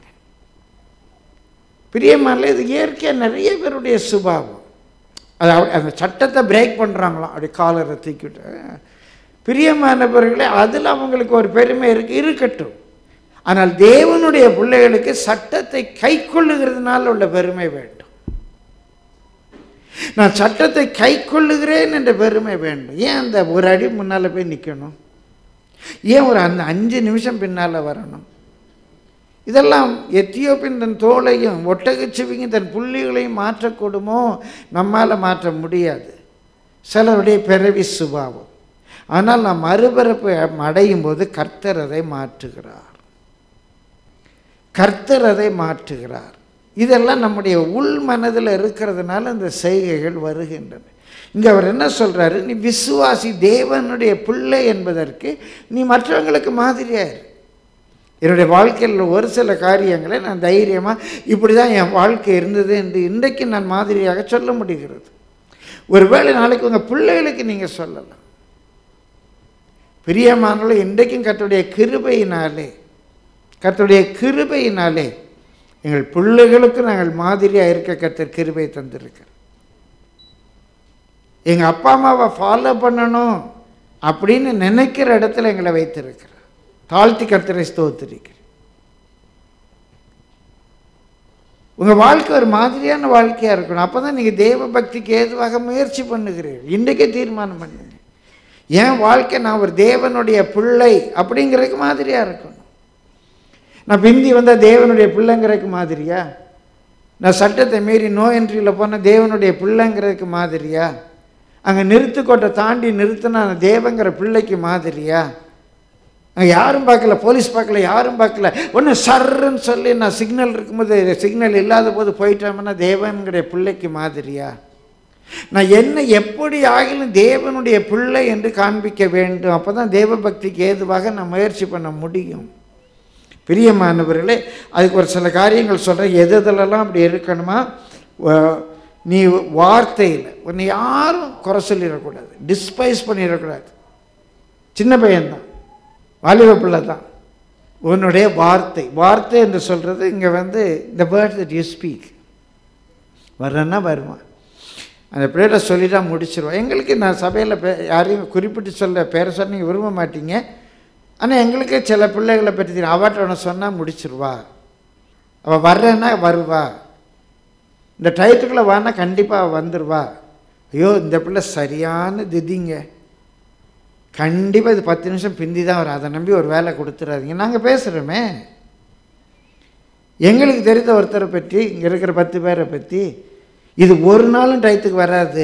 பிரியமான இது இயற்கையாக நிறைய பேருடைய சுபாவம் அது அப்படி- அந்த சட்டத்தை பிரேக் பண்ணுறாங்களாம் அப்படி காலரை தூக்கிவிட்டு பிரியமானவர்களே அதில் அவங்களுக்கு ஒரு பெருமை இருக்கு இருக்கட்டும் ஆனால் தேவனுடைய பிள்ளைகளுக்கு சட்டத்தை கை கொள்ளுகிறதுனால உள்ள பெருமை வேண்டும் நான் சட்டத்தை கை கொள்ளுகிறேன் என்ற பெருமை வேண்டும் ஏன் அந்த ஒரு அடி முன்னால் போய் நிற்கணும் ஏன் ஒரு அந்த அஞ்சு நிமிஷம் பின்னால் வரணும் இதெல்லாம் எத்தியோப்பின் தன் தோலையும் ஒட்டகச்சிவிங்க தன் புள்ளிகளையும் மாற்றக்கூடுமோ நம்மால் மாற்ற முடியாது சிலருடைய பிறவி சுபாவம் ஆனால் நாம் மறுபிறப்பு அடையும் போது கர்த்தர் அதை மாற்றுகிறார் கர்த்தர் அதை மாற்றுகிறார் இதெல்லாம் நம்முடைய உள் மனதில் இருக்கிறதுனால இந்த செய்கைகள் வருகின்றன இங்கே அவர் என்ன சொல்றாரு நீ விசுவாசி தேவனுடைய பிள்ளை என்பதற்கு நீ மற்றவங்களுக்கு மாதிரியாயிரு என்னுடைய வாழ்க்கையில் ஒரு சில காரியங்களை நான் தைரியமாக இப்படி தான் என் வாழ்க்கை இருந்தது என்று இன்றைக்கு நான் மாதிரியாக சொல்ல முடிகிறது ஒருவேளை நாளைக்கு உங்கள் பிள்ளைகளுக்கு நீங்கள் சொல்லலாம் பிரியமானவர்கள் இன்றைக்கும் கர்த்தருடைய கிருபையினாலே கர்த்தருடைய கிருபையினாலே எங்கள் பிள்ளைகளுக்கு நாங்கள் மாதிரியாக இருக்க கர்த்தர் கிருபை தந்திருக்கிறார் எங்கள் அப்பா அம்மாவை ஃபாலோ பண்ணணும் அப்படின்னு நினைக்கிற இடத்துல எங்களை வைத்திருக்கிறார் தாழ்த்தி கர்த்தரை ஸ்தோத்திரிக்கிறேன் உங்கள் வாழ்க்கை ஒரு மாதிரியான வாழ்க்கையாக இருக்கணும் அப்போ தான் நீங்கள் தேவ பக்திக்கு ஏதுவாக முயற்சி பண்ணுகிறீர்கள் இன்றைக்கே தீர்மானம் பண்ணுங்க என் வாழ்க்கை நான் ஒரு தேவனுடைய பிள்ளை அப்படிங்கிறதுக்கு மாதிரியாக இருக்கணும் நான் பிந்தி வந்தால் தேவனுடைய பிள்ளைங்கிறதுக்கு மாதிரியா நான் சட்டத்தை மீறி நோ என்ட்ரியில் போனால் தேவனுடைய பிள்ளைங்கிறதுக்கு மாதிரியா அங்கே நிறுத்துக்கோட்டை தாண்டி நிறுத்தினா நான் தேவங்கிற பிள்ளைக்கு மாதிரியா அங்கே யாரும் பார்க்கல போலீஸ் பார்க்கல யாரும் பார்க்கல ஒன்று சர்ன்னு சொல்லி நான் சிக்னல் இருக்கும்போது சிக்னல் இல்லாத போது போயிட்டோம்னா தேவனுடைய பிள்ளைக்கு மாதிரியா நான் என்ன எப்படி ஆகிலும் தேவனுடைய பிள்ளை என்று காண்பிக்க வேண்டும் அப்போ தான் தேவ பக்திக்கு ஏதுவாக நான் முயற்சி பண்ண முடியும் பிரியமானவர்களே அதுக்கு ஒரு சில காரியங்கள் சொல்கிறேன் எது எதுலலாம் அப்படி இருக்கணுமா வ- நீ வார்த்தையில் உன்னை யாரும் குறை சொல்லிடக்கூடாது டிஸ்பைஸ் பண்ணிடக்கூடாது சின்ன பையன்தான் வாலிப பிள்ளை தான் உன்னுடைய வார்த்தை வார்த்தை என்று சொல்கிறது இங்கே வந்து இந்த வேர்ட் தட் யூ ஸ்பீக் வர்றேன்னா வருவான் அந்த பிள்ளைகிட்ட சொல்லிட்டா முடிச்சிருவான் எங்களுக்கு நான் சபையில் பே யாரையும் குறிப்பிட்டு சொல்ல பேரை சொன்ன நீங்கள் விரும்ப மாட்டீங்க ஆனால் எங்களுக்கு சில பிள்ளைகளை பற்றி தெரியும் அவட்ட ஒன்று சொன்னால் முடிச்சிருவா அவள் வர்றேன்னா வருவா இந்த டயத்துக்குள்ளே வானா கண்டிப்பாக அவள் வந்துடுவா ஐயோ இந்த பிள்ளை சரியான திதிங்க கண்டிப்பாக இது பத்து நிமிஷம் பிந்தி தான் வரும் அதை நம்பி ஒரு வேலை கொடுத்துடாதீங்க நாங்கள் பேசுகிறோமே எங்களுக்கு தெரிந்த ஒருத்தரை பற்றி இங்கே இருக்கிற பத்து பேரை பற்றி இது ஒரு நாளும் டயத்துக்கு வராது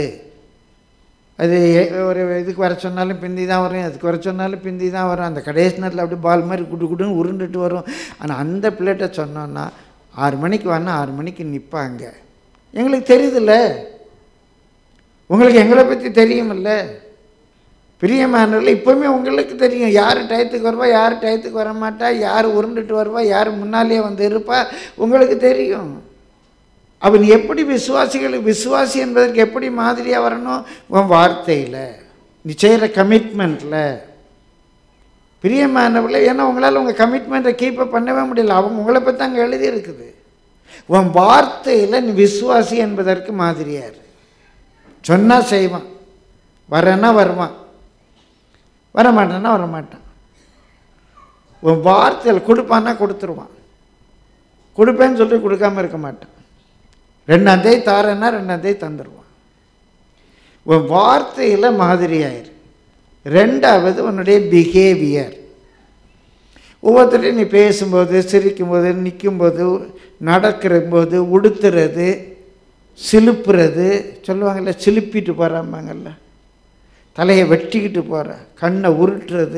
அது எ- ஒரு இதுக்கு வர சொன்னாலும் பிந்தி தான் வரும் அதுக்கு வர சொன்னாலும் பிந்தி தான் வரும் அந்த கடைசி நேரத்தில் அப்படியே பால் மாதிரி குடு குடுன்னு உருண்டுட்டு வரும் ஆனால் அந்த பிள்ளைகிட்ட சொன்னோன்னா ஆறு மணிக்கு வரனா ஆறு மணிக்கு நிற்பாங்க எங்களுக்கு தெரியுதுல்ல உங்களுக்கு எங்களை பற்றி தெரியுமில்ல பிரியமானவர்கள் இப்போவுமே உங்களுக்கு தெரியும் யார் டயத்துக்கு வருவா யார் டயத்துக்கு வர மாட்டா யார் உருண்டுட்டு வருவா யார் முன்னாலேயே வந்து இருப்பா உங்களுக்கு தெரியும் அவன் எப்படி விசுவாசிகள் விசுவாசி என்பதற்கு எப்படி மாதிரியாக வரணும் உன் வார்த்தையில் நீ செய்கிற கமிட்மெண்ட்டில் பிரியமானவர்களே ஏன்னா உங்களால் உங்கள் கமிட்மெண்ட்டை கீப்பப் பண்ணவே முடியல அவங்க உங்களை பற்றி அங்கே எழுதி இருக்குது உன் வார்த்தையில் நீ விசுவாசி என்பதற்கு மாதிரியார் சொன்னால் செய்வான் வரேன்னா வருவான் வர மாட்டான்னா வர மாட்டான் உன் வார்த்தையில் கொடுப்பான்னா கொடுத்துருவான் கொடுப்பேன்னு சொல்லி கொடுக்காம இருக்க மாட்டான் ரெண்டாம் தேதி தாரேன்னா ரெண்டாம் தேதி தந்துடுவான் உன் வார்த்தையில் மாதிரியாயிரு ரெண்டாவது உன்னுடைய பிஹேவியர் ஒவ்வொருத்தரையும் நீ பேசும்போது சிரிக்கும்போது நிற்கும்போது நடக்கிற போது உடுத்துறது சிலுப்புறது சொல்லுவாங்கல்ல சிலுப்பிட்டு போகிறாம்பாங்கல்ல தலையை வெட்டிக்கிட்டு போகிற கண்ணை உருட்டுறது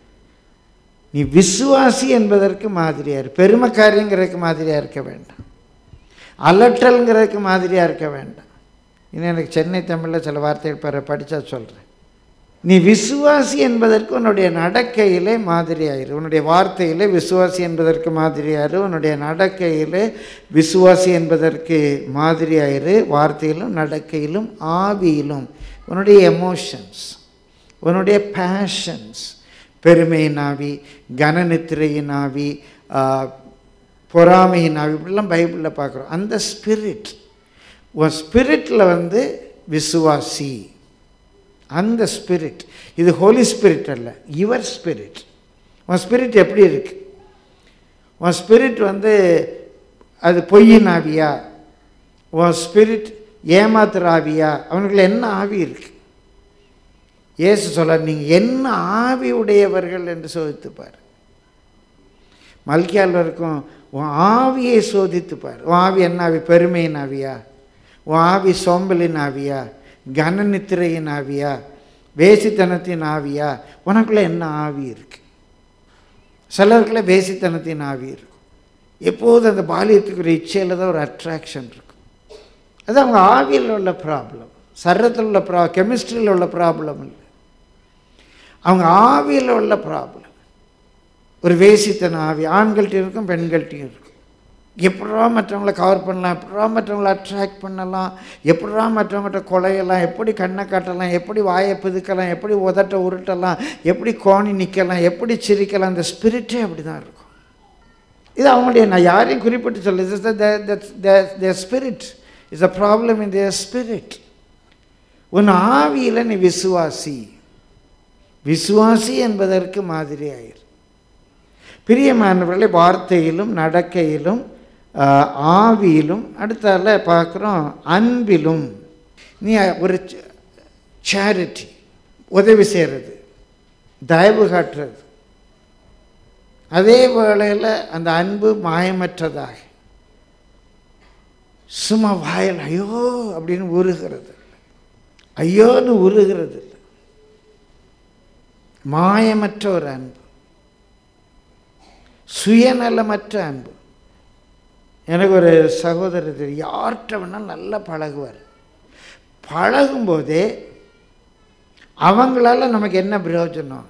நீ விசுவாசி என்பதற்கு மாதிரியார் பெருமைக்காரியங்கிறதுக்கு மாதிரியாக இருக்க வேண்டாம் அலட்டல்ங்கிறதுக்கு மாதிரியாக இருக்க வேண்டாம் இன்னும் எனக்கு சென்னை தமிழில் சில வார்த்தைகள் பெற படித்தா சொல்கிறேன் நீ விசுவாசி என்பதற்கு உன்னுடைய நடக்கையிலே மாதிரியாயிரு உன்னுடைய வார்த்தையிலே விசுவாசி என்பதற்கு மாதிரியாயிரு உன்னுடைய நடக்கையிலே விசுவாசி என்பதற்கு மாதிரியாயிரு வார்த்தையிலும் நடக்கையிலும் ஆவியிலும் உன்னுடைய எமோஷன்ஸ் உன்னுடைய பேஷன்ஸ் பெருமையின் ஆவி கனநித்திரையின் ஆவி ஆ, பொறாமையின் ஆவி இப்படிலாம் பைபிளில் பார்க்குறோம் அந்த ஸ்பிரிட் உன் ஸ்பிரிட்டில் வந்து விசுவாசி அந்த ஸ்பிரிட் இது ஹோலி ஸ்பிரிட் அல்ல யுவர் ஸ்பிரிட் உன் ஸ்பிரிட் எப்படி இருக்கு உன் ஸ்பிரிட் வந்து அது பொய்யின் ஆவியா உன் ஸ்பிரிட் ஏமாத்துற ஆவியா அவனுக்குள்ள என்ன ஆவி இருக்கு இயேசு சொல்ல நீங்கள் என்ன ஆவி உடையவர்கள் என்று சோதித்து பார் மல்கியால் இருக்கும் உன் ஆவியை சோதித்து பார் உன் ஆவி என்ன ஆவி பெருமையின் ஆவியா உன் ஆவி சோம்பலின் ஆவியா கனநித்திரையின் ஆவியா வேசித்தனத்தின் ஆவியா உனக்குள்ள என்ன ஆவி இருக்கு சிலருக்குள்ள வேசித்தனத்தின் ஆவி இருக்கும் எப்போதும் அந்த பாலியத்துக்குரிய இச்சையில் தான் ஒரு அட்ராக்ஷன் இருக்கும் அது அவங்க ஆவியில் உள்ள ப்ராப்ளம் சரத்தில் உள்ள ப்ரா கெமிஸ்ட்ரியில் உள்ள ப்ராப்ளம் இல்லை அவங்க ஆவியில் உள்ள ப்ராப்ளம் ஒரு வேசித்தன ஆவி ஆண்கள்ட்டையும் இருக்கும் பெண்கள்ட்டையும் இருக்கும் எப்படா மற்றவங்கள கவர் பண்ணலாம் எப்படா மற்றவங்கள அட்ராக்ட் பண்ணலாம் எப்படா மற்றவங்கள்ட்ட கொலையலாம் எப்படி கண்ணை காட்டலாம் எப்படி வாயை பிதுக்கலாம் எப்படி உதட்ட உருட்டலாம் எப்படி கோணி நிற்கலாம் எப்படி சிரிக்கலாம் அந்த ஸ்பிரிட்டே அப்படி தான் இருக்கும் இது அவங்களுடைய நான் யாரையும் குறிப்பிட்டு சொல்ல spirit is a problem in their spirit உன் ஆவியில் நீ விசுவாசி விசுவாசி என்பதற்கு மாதிரி ஆயிரு பிரியமானவர்களை வார்த்தையிலும் நடக்கையிலும் ஆஹ், ஆவியிலும் அடுத்தால பார்க்குறோம் அன்பிலும் நீ ஒரு சேரிட்டி உதவி செய்கிறது தயவு காட்டுறது அதே வேளையில் அந்த அன்பு மாயமற்றதாக சும்மா வாயில் ஐயோ அப்படின்னு உருகிறது ஐயோன்னு உருகிறது இல்லை மாயமற்ற ஒரு அன்பு சுயநலமற்ற அன்பு எனக்கு ஒரு சகோதரர் தெரியும் யார்கிட்ட வேணாலும் நல்லா பழகுவார் பழகும்போதே அவங்களால நமக்கு என்ன பிரயோஜனம்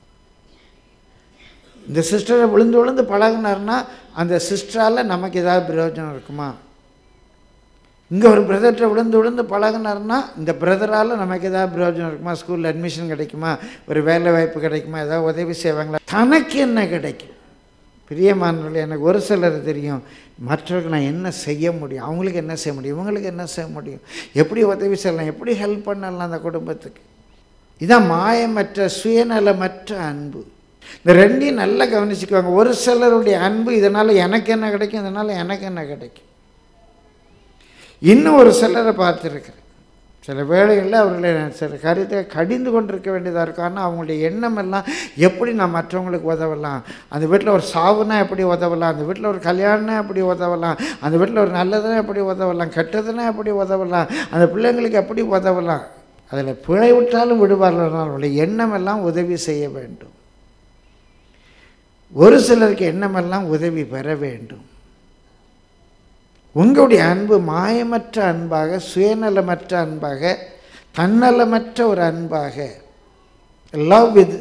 இந்த சிஸ்டரை விழுந்து விழுந்து பழகுனாருன்னா அந்த சிஸ்டரால் நமக்கு ஏதாவது பிரயோஜனம் இருக்குமா இங்கே ஒரு பிரதர்கிட்ட விழுந்து விழுந்து பழகுனாருன்னா இந்த பிரதரால் நமக்கு ஏதாவது பிரயோஜனம் இருக்குமா ஸ்கூலில் அட்மிஷன் கிடைக்குமா ஒரு வேலை வாய்ப்பு கிடைக்குமா ஏதாவது உதவி செய்வாங்களா தனக்கு என்ன கிடைக்கும் பிரியமானவர்களே எனக்கு ஒரு சிலர் தெரியும் மற்றவர்கள் நான் என்ன செய்ய முடியும் அவங்களுக்கு என்ன செய்ய முடியும் இவங்களுக்கு என்ன செய்ய முடியும் எப்படி உதவி செய்யலாம் எப்படி ஹெல்ப் பண்ணலாம் அந்த குடும்பத்துக்கு இதான் மாயமற்ற சுயநலமற்ற அன்பு இந்த ரெண்டையும் நல்லா கவனிச்சுக்குவாங்க ஒரு சிலருடைய அன்பு இதனால் எனக்கு என்ன கிடைக்கும் இதனால் எனக்கு என்ன கிடைக்கும் இன்னும் ஒரு சிலரை பார்த்துருக்கிறேன் சில வேளைகளில் அவர்களை நான் சில காரியத்தை கடிந்து கொண்டிருக்க வேண்டியதாக இருக்கும் ஆனால் அவங்களுடைய எண்ணம் எல்லாம் எப்படி நான் மற்றவங்களுக்கு உதவலாம் அந்த வீட்டில் ஒரு சாவுனா எப்படி உதவலாம் அந்த வீட்டில் ஒரு கல்யாணம்னா எப்படி உதவலாம் அந்த வீட்டில் ஒரு நல்லதுனா எப்படி உதவலாம் கெட்டதுனா எப்படி உதவலாம் அந்த பிள்ளைங்களுக்கு எப்படி உதவலாம் அதில் பிழை விட்டாலும் விடுவார்கள் அவருடைய எண்ணம் எல்லாம் உதவி செய்ய வேண்டும் ஒரு சிலருக்கு எண்ணமெல்லாம் உதவி பெற வேண்டும் உங்களுடைய அன்பு மாயமற்ற அன்பாக சுயநலமற்ற அன்பாக தன்னலமற்ற ஒரு அன்பாக love with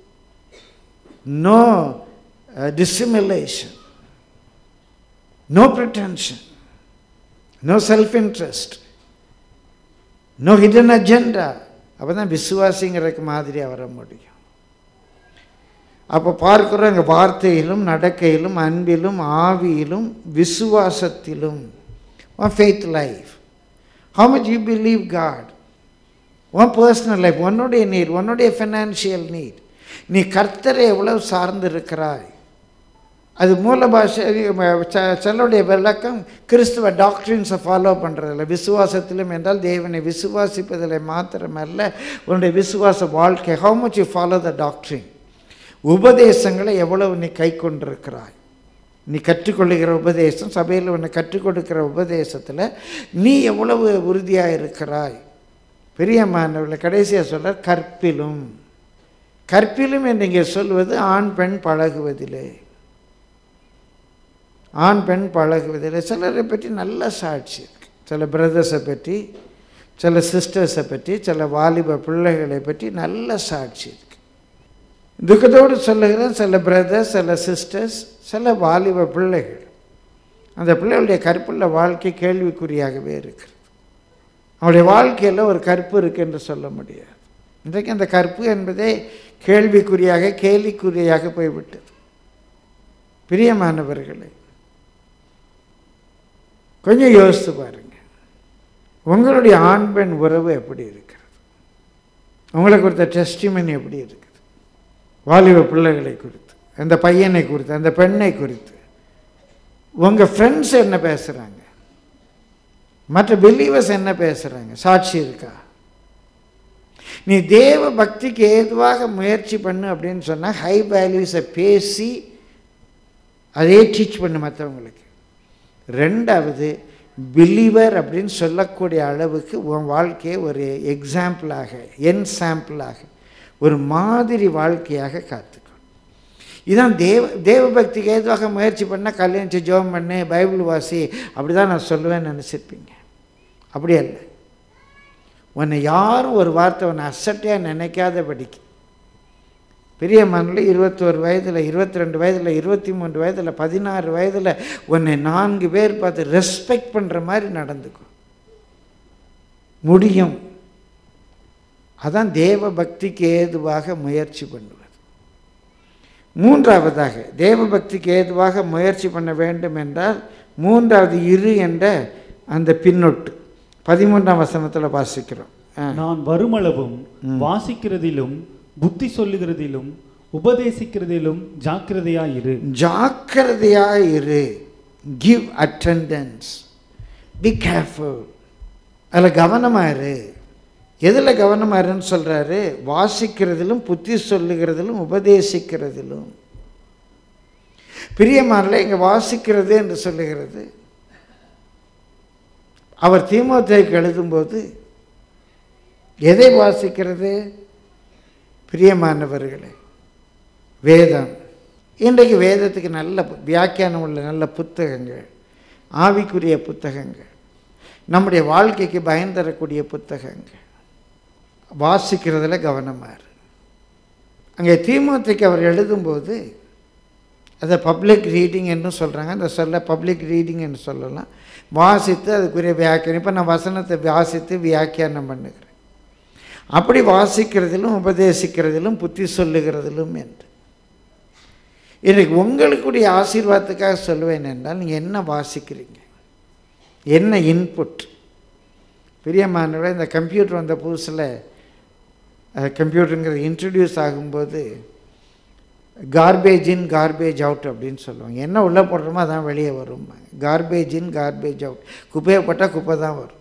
no dissimulation no pretension no self interest no hidden agenda அப்போ தான் விசுவாசிங்கிறதுக்கு மாதிரியாக வர முடியும் அப்போ பார்க்குறோம் எங்கள் வார்த்தையிலும் நடக்கையிலும் அன்பிலும் ஆவியிலும் விசுவாசத்திலும் faith life how much you believe God உன் பர்சனல் லைஃப் உன்னுடைய நீட் உன்னுடைய ஃபினான்ஷியல் நீட் நீ கர்த்தரை எவ்வளவு சார்ந்து இருக்கிறாய் அது மூல பாஷை ச- சிலருடைய விளக்கம் கிறிஸ்துவ டாக்டரின்ஸை ஃபாலோ பண்ணுறதில்ல விசுவாசத்திலும் என்றால் தேவனை விசுவாசிப்பதில் மாத்திரமல்ல உன்னுடைய விசுவாச வாழ்க்கை how much you follow the doctrine உபதேசங்களை எவ்வளவு நீ கை கொண்டிருக்கிறாய் நீ கற்றுக்கொள்ளுகிற உபதேசம் சபையில் உன்னை கற்றுக் கொடுக்கிற உபதேசத்தில் நீ எவ்வளவு உறுதியாக இருக்கிறாய் பெரியம்மானவர்களை கடைசியாக சொல்ற கற்பிலும் கற்பிலும் என்று இங்கே சொல்வது ஆண் பெண் பழகுவதிலே ஆண் பெண் பழகுவதில் சிலரை பற்றி நல்ல சாட்சி இருக்கு சில பிரதர்ஸை பற்றி சில சிஸ்டர்ஸை பற்றி சில வாலிப பிள்ளைகளை பற்றி நல்ல சாட்சி இருக்கு துக்கத்தோடு சொல்லுகிறேன் சில பிரதர்ஸ் சில சிஸ்டர்ஸ் சில வாலிப பிள்ளைகள் அந்த பிள்ளைகளுடைய கற்புள்ள வாழ்க்கை கேள்விக்குறியாகவே இருக்கிறது அவருடைய வாழ்க்கையில் ஒரு கற்பு இருக்கு என்று சொல்ல முடியாது இன்றைக்கு அந்த கற்பு என்பதே கேள்விக்குறியாக கேலிக்குறியாக போய்விட்டது பிரியமானவர்களே கொஞ்சம் யோசித்து பாருங்க உங்களுடைய ஆண் பெண் உறவு எப்படி இருக்கிறது உங்களை குறித்த டெஸ்டிமனி எப்படி இருக்குது வாலிப பிள்ளைகளை குறித்து அந்த பையனை குறித்து அந்த பெண்ணை குறித்து உங்கள் ஃப்ரெண்ட்ஸ் என்ன பேசுகிறாங்க மற்ற பிலீவர்ஸ் என்ன பேசுகிறாங்க சாட்சி இருக்கா நீ தேவ பக்திக்கு ஏதுவாக முயற்சி பண்ணு அப்படின்னு சொன்னால் ஹை வேல்யூஸை பேசி அதே டீச் பண்ணு மற்றவங்களுக்கு ரெண்டாவது பிலீவர் அப்படின்னு சொல்லக்கூடிய அளவுக்கு உன் வாழ்க்கையை ஒரு எக்ஸாம்பிளாக என் சாம்பிளாக ஒரு மாதிரி வாழ்க்கையாக காத்துக்கணும் இதான் தேவ தேவ பக்திக்கு ஏதுவாக முயற்சி பண்ணால் கல்யாணிச்சு ஜோம் பண்ணு பைபிள் வாசி அப்படி தான் நான் சொல்லுவேன்னு நினச்சிருப்பீங்க அப்படி அல்ல உன்னை யாரும் ஒரு வார்த்தை உன்னை அசட்டையாக நினைக்காதபடிக்கு பெரிய மண்ணில் இருபத்தோரு வயதில் இருபத்தி ரெண்டு வயதில் இருபத்தி மூன்று வயதில் பதினாறு வயதில் உன்னை நான்கு பேர் பார்த்து ரெஸ்பெக்ட் பண்ணுற மாதிரி நடந்துக்கும் முடியும் அதான் தேவ பக்திக்கு ஏதுவாக முயற்சி பண்ணுவது மூன்றாவதாக தேவ பக்திக்கு ஏதுவாக முயற்சி பண்ண வேண்டும் என்றால் மூன்றாவது இரு என்ற அந்த பின்னொட்டு பதிமூன்றாம் வசனத்தில் வாசிக்கிறோம் ஆ. நான் வருமளவும் வாசிக்கிறதிலும் புத்தி சொல்லுகிறதிலும் உபதேசிக்கிறதிலும் ஜாக்கிரதையாயிரு ஜாக்கிரதையாக இரு கிவ் அட்டெண்டன்ஸ் பி கேர்ஃபுல் அதில் கவனமாக இரு எதில் கவனமாக இருன்னு சொல்கிறாரு வாசிக்கிறதிலும் புத்தி சொல்லுகிறதிலும் உபதேசிக்கிறதிலும் பிரியமானல இங்கே வாசிக்கிறது என்று சொல்லுகிறது அவர் தீமோத்தேக்கு எழுதும்போது எதை வாசிக்கிறது பிரியமானவர்களே வேதம் இன்றைக்கு வேதத்துக்கு நல்ல பு- வியாக்கியானம் உள்ள நல்ல புத்தகங்கள் ஆவிக்குரிய புத்தகங்கள் நம்முடைய வாழ்க்கைக்கு பயன் தரக்கூடிய புத்தகங்கள் வாசிக்கிறதுல கவனமாக இரு அங்கே தீமோத்தேக்கு அவர் எழுதும்போது அதை பப்ளிக் ரீடிங் என்று சொல்கிறாங்க அந்த சொல்ல பப்ளிக் ரீடிங் என்று சொல்லலாம் வாசித்து அதுக்குரிய வியாக்கியானம் இப்போ நான் வசனத்தை வாசித்து வியாக்கியானம் பண்ணுகிறேன் அப்படி வாசிக்கிறதிலும் உபதேசிக்கிறதிலும் புத்தி சொல்லுகிறதிலும் என்று இன்றைக்கு உங்களுக்குடைய ஆசீர்வாதத்துக்காக சொல்லுவேன் என்றால் நீங்கள் என்ன வாசிக்கிறீங்க என்ன இன்புட் பிரியமானவரை இந்த கம்ப்யூட்டர் வந்த புதுசில் கம்ப்யூட்டருங்கிறது இன்ட்ரடியூஸ் ஆகும்போது கார்பேஜ் இன் கார்பேஜ் அவுட் அப்படின்னு சொல்லுவாங்க என்ன உள்ளே போடுறோமோ அதான் வெளியே வரும் கார்பேஜ் இன் கார்பேஜ் அவுட் குப்பையை போட்டால் குப்பை தான் வரும்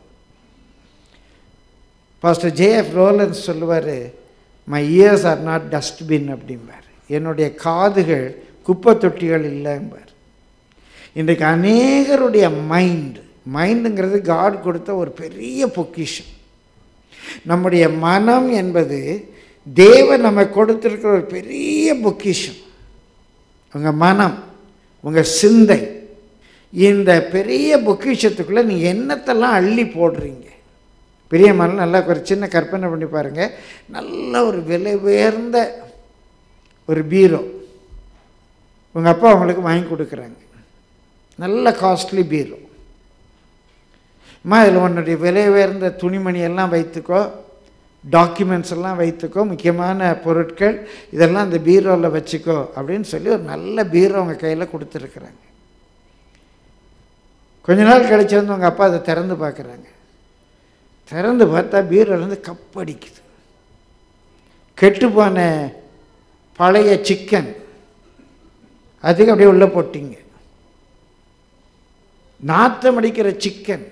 பாஸ்டர் ஜேஎஃப் ரோலன்ஸ் சொல்லுவார் my ears are not dustbin அப்படிம்பார் என்னுடைய காதுகள் குப்பை தொட்டிகள் இல்லைம்பார் இன்றைக்கு அநேகருடைய மைண்ட் மைண்டுங்கிறது காட் கொடுத்த ஒரு பெரிய பொக்கிஷம் நம்முடைய மனம் என்பது தேவன் நம்ம கொடுத்திருக்கிற ஒரு பெரிய பொக்கிஷம் உங்கள் மனம் உங்கள் சிந்தை இந்த பெரிய பொக்கிஷத்துக்குள்ளே நீங்கள் என்னத்தெல்லாம் அள்ளி போடுறீங்க பெரிய மனம் நல்லா ஒரு சின்ன கற்பனை பண்ணி பாருங்கள் நல்ல ஒரு விலை உயர்ந்த ஒரு பீரோ உங்கள் அப்பா உங்களுக்கு வாங்கி கொடுக்குறாங்க நல்ல காஸ்ட்லி பீரோ அம்மா இதில் உன்னுடைய விலை உயர்ந்த துணிமணி எல்லாம் வைத்துக்கோ டாக்குமெண்ட்ஸ் எல்லாம் வைத்துக்கோ முக்கியமான பொருட்கள் இதெல்லாம் இந்த பீரோவில் வச்சுக்கோ அப்படின்னு சொல்லி ஒரு நல்ல பீரோ உங்கள் கையில் கொடுத்துருக்குறாங்க கொஞ்ச நாள் கழிச்சு வந்து உங்கள் அப்பா அதை திறந்து பார்க்குறாங்க திறந்து பார்த்தா பீரோலேருந்து கப்படிக்குது கெட்டுப்போன பழைய சிக்கன் அதுக்கு அப்படியே உள்ளே போட்டிங்க நாத்தம் அடிக்கிற சிக்கன்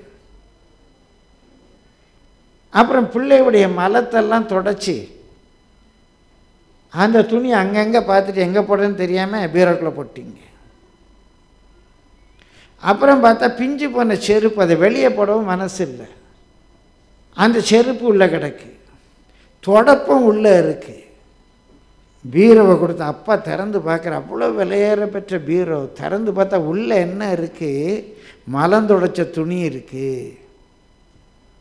அப்புறம் பிள்ளையுடைய மலத்தெல்லாம் தொடச்சி அந்த துணி அங்கங்கே பார்த்துட்டு எங்கே போடுறேன்னு தெரியாமல் பீரோக்குள்ளே போட்டிங்க அப்புறம் பார்த்தா பிஞ்சு போன செருப்பு அதை வெளியே போடவும் மனசு இல்லை அந்த செருப்பு உள்ளே கிடக்கு தொடப்பம் உள்ளே இருக்குது பீரோவை கொடுத்து அப்பா திறந்து பார்க்குற அவ்வளோ விலையேற பெற்ற பீரோ திறந்து பார்த்தா உள்ளே என்ன இருக்குது மலம் துடைச்ச துணி இருக்குது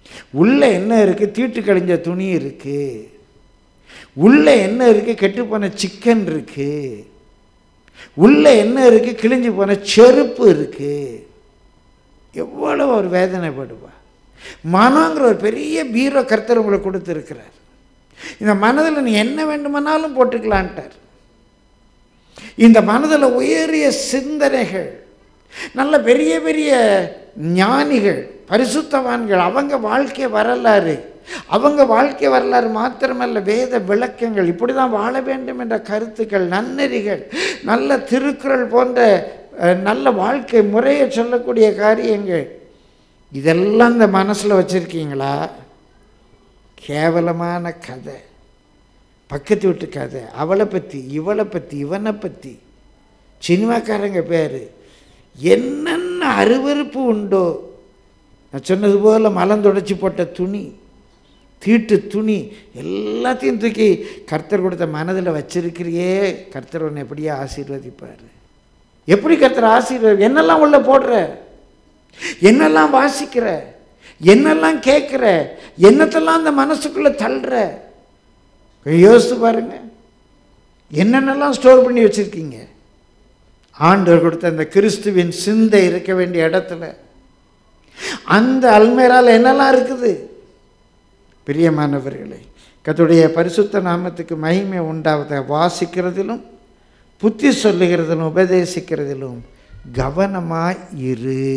உள்ள என்ன இருக்குது தீட்டு கழிஞ்ச துணி இருக்குது உள்ள என்ன இருக்குது கெட்டுப்போன சிக்கன் இருக்குது உள்ள என்ன இருக்குது கிழிஞ்சு போன செருப்பு இருக்குது எவ்வளவு ஒரு வேதனைப்படுவா மனங்கிற ஒரு பெரிய பீரோ கர்த்தர் உங்களுக்கு கொடுத்துருக்கிறார் இந்த மனதில் நீ என்ன வேண்டுமானாலும் போட்டுக்கலான்ட்டார் இந்த மனதில் உயரிய சிந்தனைகள் நல்ல பெரிய பெரிய ஞானிகள் பரிசுத்தவான்கள் அவங்க வாழ்க்கை வரலாறு அவங்க வாழ்க்கை வரலாறு மாத்திரமல்ல வேத விளக்கங்கள் இப்படி தான் வாழ வேண்டும் என்ற கருத்துக்கள் நன்னெறிகள் நல்ல திருக்குறள் போன்ற அஹ், நல்ல வாழ்க்கை முறையை சொல்லக்கூடிய காரியங்கள் இதெல்லாம் இந்த மனசில் வச்சுருக்கீங்களா கேவலமான கதை பக்கத்து வீட்டு கதை அவளை பற்றி இவளை பற்றி இவனை பற்றி சினிமாக்காரங்க பேர் என்னென்ன அருவருப்பு உண்டோ நான் சொன்னது போல் மலந்துடைச்சி போட்ட துணி தீட்டு துணி எல்லாத்தையும் தூக்கி கர்த்தர் கொடுத்த மனதில் வச்சிருக்கிறியே கர்த்தர் உன்னை எப்படியே ஆசீர்வதிப்பார் எப்படி கர்த்தர் ஆசீர்வதி என்னெல்லாம் உள்ள போடுற என்னெல்லாம் வாசிக்கிற என்னெல்லாம் கேட்குற என்னத்தெல்லாம் அந்த மனசுக்குள்ளே தள்ளுற யோசித்து பாருங்க என்னென்னலாம் ஸ்டோர் பண்ணி வச்சுருக்கீங்க ஆண்டவர் கொடுத்த அந்த கிறிஸ்துவின் சிந்தை இருக்க வேண்டிய இடத்துல அந்த அல்மேரால என்னெல்லாம் இருக்குது பிரியமானவர்களே கர்த்தருடைய பரிசுத்த நாமத்துக்கு மகிமை உண்டாவத வாசிக்கிறதிலும் புத்தி சொல்லுகிறதிலும் உபதேசிக்கிறதிலும் கவனமாய் இரு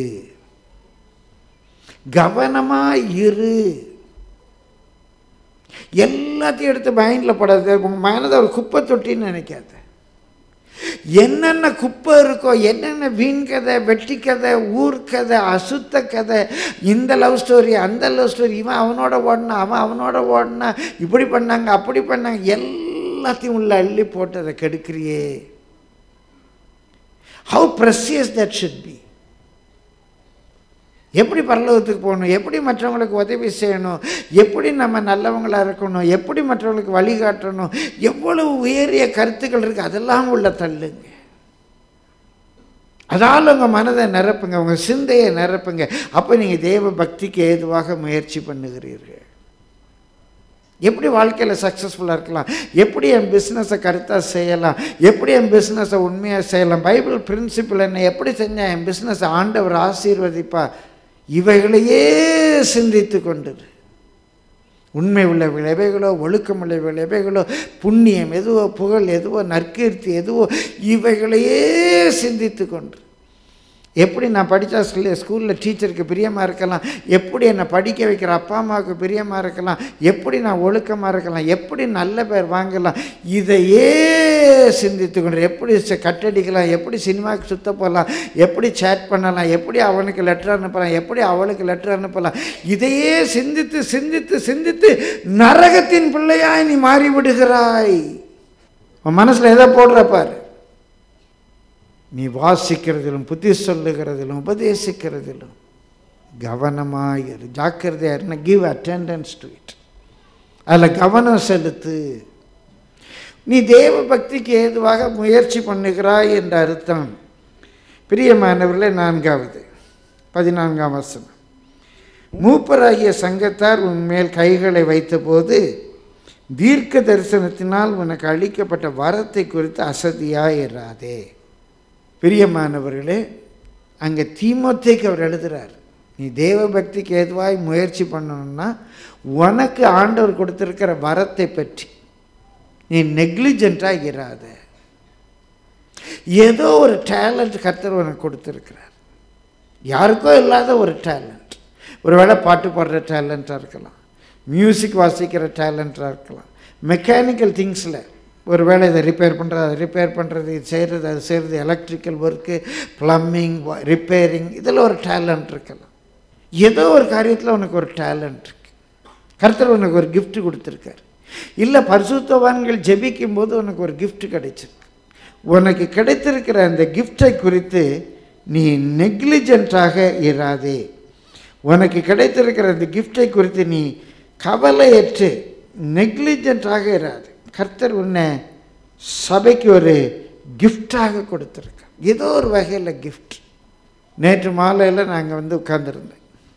கவனமாய் இரு எல்லாத்தையும் எடுத்து மைண்டில் போடாது உங்கள் மனதை ஒரு குப்பை தொட்டின்னு நினைக்காத என்னென்ன குப்பை இருக்கோ என்னென்ன வீண் கதை வெட்டி கதை ஊர் கதை அசுத்த கதை இந்த லவ் ஸ்டோரி அந்த லவ் ஸ்டோரி இவன் அவனோட ஓடினான் அவன் அவனோட ஓடினா இப்படி பண்ணாங்க அப்படி பண்ணாங்க எல்லாத்தையும் உள்ள அள்ளி போட்டு அதை கெடுக்கிறியே how precious that should be எப்படி பரலோகத்துக்கு போகணும் எப்படி மற்றவங்களுக்கு உதவி செய்யணும் எப்படி நம்ம நல்லவங்களாக இருக்கணும் எப்படி மற்றவங்களுக்கு வழிகாட்டணும் எவ்வளவு உயரிய கருத்துக்கள் இருக்குது அதெல்லாம் உள்ள தள்ளுங்க அதால் உங்கள் மனதை நிரப்புங்க உங்கள் சிந்தையை நிரப்புங்க அப்போ நீங்கள் தேவ பக்திக்கு ஏதுவாக முயற்சி பண்ணுகிறீர்கள் எப்படி வாழ்க்கையில் சக்ஸஸ்ஃபுல்லாக இருக்கலாம் எப்படி என் பிஸ்னஸை கருத்தாக செய்யலாம் எப்படி என் பிஸ்னஸை உண்மையாக செய்யலாம் பைபிள் பிரின்சிபிள் என்ன எப்படி செஞ்சால் என் பிஸ்னஸை ஆண்டவர் ஆசீர்வதிப்பா இவைகளையே சிந்தித்து கொண்டது உண்மை உள்ள விளைவைகளோ ஒழுக்கமுள்ள விளைவைகளோ புண்ணியம் எதுவோ புகழ் எதுவோ நற்கீர்த்தி எதுவோ இவைகளையே சிந்தித்து கொண்டு எப்படி நான் படித்தா ஸ்கூலில் டீச்சருக்கு பிரியமாக இருக்கலாம் எப்படி என்னை படிக்க வைக்கிற அப்பா அம்மாவுக்கு பிரியமாக இருக்கலாம் எப்படி நான் ஒழுக்கமாக இருக்கலாம் எப்படி நல்ல பேர் வாங்கலாம் இதையே சிந்தித்து கொண்டு எப்படி ச- கட்டடிக்கலாம் எப்படி சினிமாவுக்கு சுத்த போகலாம் எப்படி சேட் பண்ணலாம் எப்படி அவனுக்கு லெட்டர் அனுப்பலாம் எப்படி அவளுக்கு லெட்டர் அனுப்பலாம் இதையே சிந்தித்து சிந்தித்து சிந்தித்து நரகத்தின் பிள்ளையாய் நீ மாறி விடுகிறாய் உன் மனசில் எதை போடுற பாரு நீ வாசிக்கிறதிலும் புத்தி சொல்லுகிறதிலும் உபதேசிக்கிறதிலும் கவனமாயிரு ஜாக்கிரதையா இருந்த கிவ் அட்டெண்டன்ஸ் டு இட் அதில் கவனம் செலுத்து நீ தேவ பக்திக்கு ஏதுவாக முயற்சி பண்ணுகிறாய் என்ற அர்த்தம் பிரியமானவர்களே நான்காவது பதினான்காம் வசனம் மூப்பராகிய சங்கத்தார் உன் மேல் கைகளை வைத்தபோது தீர்க்க தரிசனத்தினால் உனக்கு அளிக்கப்பட்ட வரத்தை குறித்து அசதியாயிராதே பிரியமானவர்களே அங்கே தீமோத்தேக்கு அவர் எழுதுறார் நீ தேவ பக்திக்கு ஏதுவாய் முயற்சி பண்ணணும்னா உனக்கு ஆண்டவர் கொடுத்திருக்கிற வரத்தை பற்றி நீ நெக்லிஜென்ட்டாக இராத ஏதோ ஒரு டேலண்ட் கர்த்தர் உனக்கு கொடுத்துருக்கிறார் யாருக்கோ இல்லாத ஒரு டேலண்ட் ஒருவேளை பாட்டு பாடுற டேலண்ட்டாக இருக்கலாம் மியூசிக் வாசிக்கிற டேலண்ட்டாக இருக்கலாம் மெக்கானிக்கல் திங்ஸில் ஒருவேளை இதை ரிப்பேர் பண்ணுறது அதை ரிப்பேர் பண்ணுறது இது செய்கிறது அது செய்கிறது எலக்ட்ரிக்கல் ஒர்க்கு ப்ளம்பிங் ரிப்பேரிங் இதில் ஒரு டேலண்ட் இருக்கலாம் ஏதோ ஒரு காரியத்தில் உனக்கு ஒரு டேலண்ட் இருக்கு கர்த்தர் உனக்கு ஒரு gift கொடுத்துருக்காரு இல்லை பரிசுத்தவான்கள் ஜெபிக்கும் போது உனக்கு ஒரு gift கிடைச்சிருக்கு உனக்கு கிடைத்திருக்கிற அந்த கிஃப்டை குறித்து நீ நெக்லிஜென்ட்டாக இராதே உனக்கு கிடைத்திருக்கிற அந்த கிஃப்டை குறித்து நீ கவலையற்று நெக்லிஜென்ட்டாக இராது கர்த்தர் உன்னை சபைக்கு ஒரு கிஃப்டாக கொடுத்துருக்கார் ஏதோ ஒரு வகையில் gift நேற்று மாலையில் நாங்கள் வந்து உட்கார்ந்திருந்தேன்